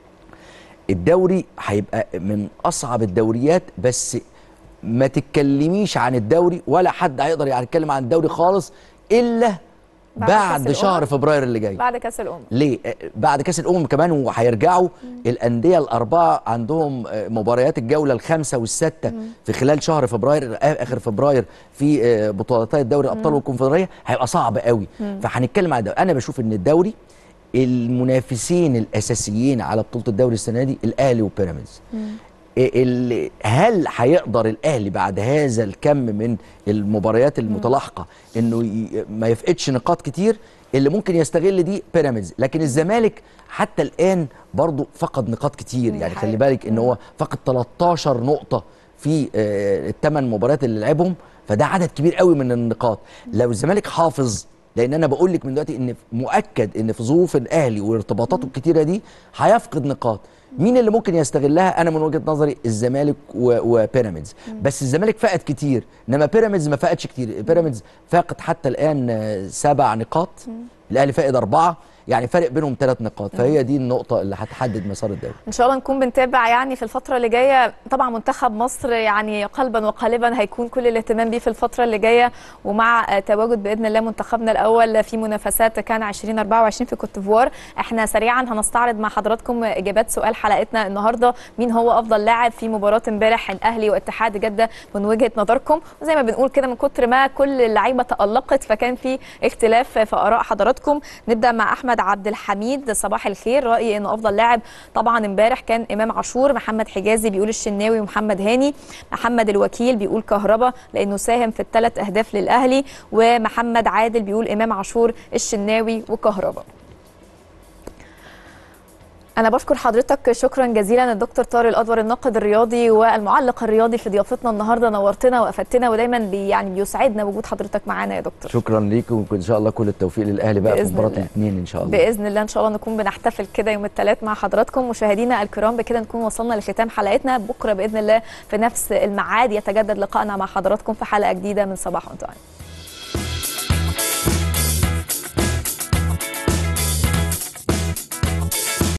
الدوري هيبقى من اصعب الدوريات بس ما تتكلميش عن الدوري ولا حد هيقدر يعني يتكلم عن الدوري خالص الا بعد بعد, كأس شهر الأمم. فبراير اللي جاي بعد كأس الأمم ليه آه، بعد كاس الامم كمان وهيرجعوا الانديه الاربعه عندهم آه، مباريات الجوله الخامسه والسادسه في خلال شهر فبراير آه، اخر فبراير في آه، بطولتي الدوري الابطال والكونفدراليه هيبقى صعب قوي فهنتكلم عن الدوري انا بشوف ان الدوري المنافسين الاساسيين على بطوله الدوري السنه دي الاهلي وبيراميدز ال- هل هيقدر الاهلي بعد هذا الكم من المباريات المتلاحقه انه ي- ما يفقدش نقاط كتير اللي ممكن يستغل دي بيراميدز لكن الزمالك حتى الان برضو فقد نقاط كتير دي يعني حقيقة. خلي بالك ان هو فقد 13 نقطه في الثمان مباريات اللي لعبهم فده عدد كبير قوي من النقاط لو الزمالك حافظ لان انا بقول لك من دلوقتي ان مؤكد ان في ظروف الاهلي وارتباطاته الكتيره دي هيفقد نقاط مين اللي ممكن يستغلها انا من وجهه نظري الزمالك و- وبيراميدز بس الزمالك فقد كتير انما بيراميدز ما فقدش كتير بيراميدز فاقد حتى الان آه، سبع نقاط الاهلي فاقد اربعه يعني فرق بينهم ثلاث نقاط فهي دي النقطه اللي هتحدد مسار الدوري ان شاء الله نكون بنتابع يعني في الفتره اللي جايه طبعا منتخب مصر يعني قلبا وقالبا هيكون كل الاهتمام بيه في الفتره اللي جايه ومع آه، تواجد باذن الله منتخبنا الاول في منافسات كان 2024 في كوت ديفوار احنا سريعا هنستعرض مع حضراتكم اجابات سؤال حلقتنا النهارده مين هو افضل لاعب في مباراه امبارح الاهلي واتحاد جده من وجهه نظركم وزي ما بنقول كده من كتر ما كل اللعيبه تالقت فكان في اختلاف في اراء حضراتكم نبدا مع احمد عبد الحميد صباح الخير رايي انه افضل لاعب طبعا امبارح كان امام عاشور محمد حجازي بيقول الشناوي ومحمد هاني محمد الوكيل بيقول كهربا لانه ساهم في الثلاث اهداف للاهلي ومحمد عادل بيقول امام عاشور الشناوي وكهربا انا بشكر حضرتك شكرا جزيلا الدكتور طارق الادور الناقد الرياضي والمعلق الرياضي في ضيافتنا النهارده نورتنا وافدتنا ودايما بي يعني بيسعدنا وجود حضرتك معانا يا دكتور شكرا ليكم وان شاء الله كل التوفيق للاهلي بقى في بإذن مباراه الله. الاثنين ان شاء الله باذن الله ان شاء الله نكون بنحتفل كده يوم الثلاث مع حضراتكم مشاهدينا الكرام بكده نكون وصلنا لختام حلقتنا بكره باذن الله في نفس الميعاد يتجدد لقائنا مع حضراتكم في حلقه جديده من صباح اون تايم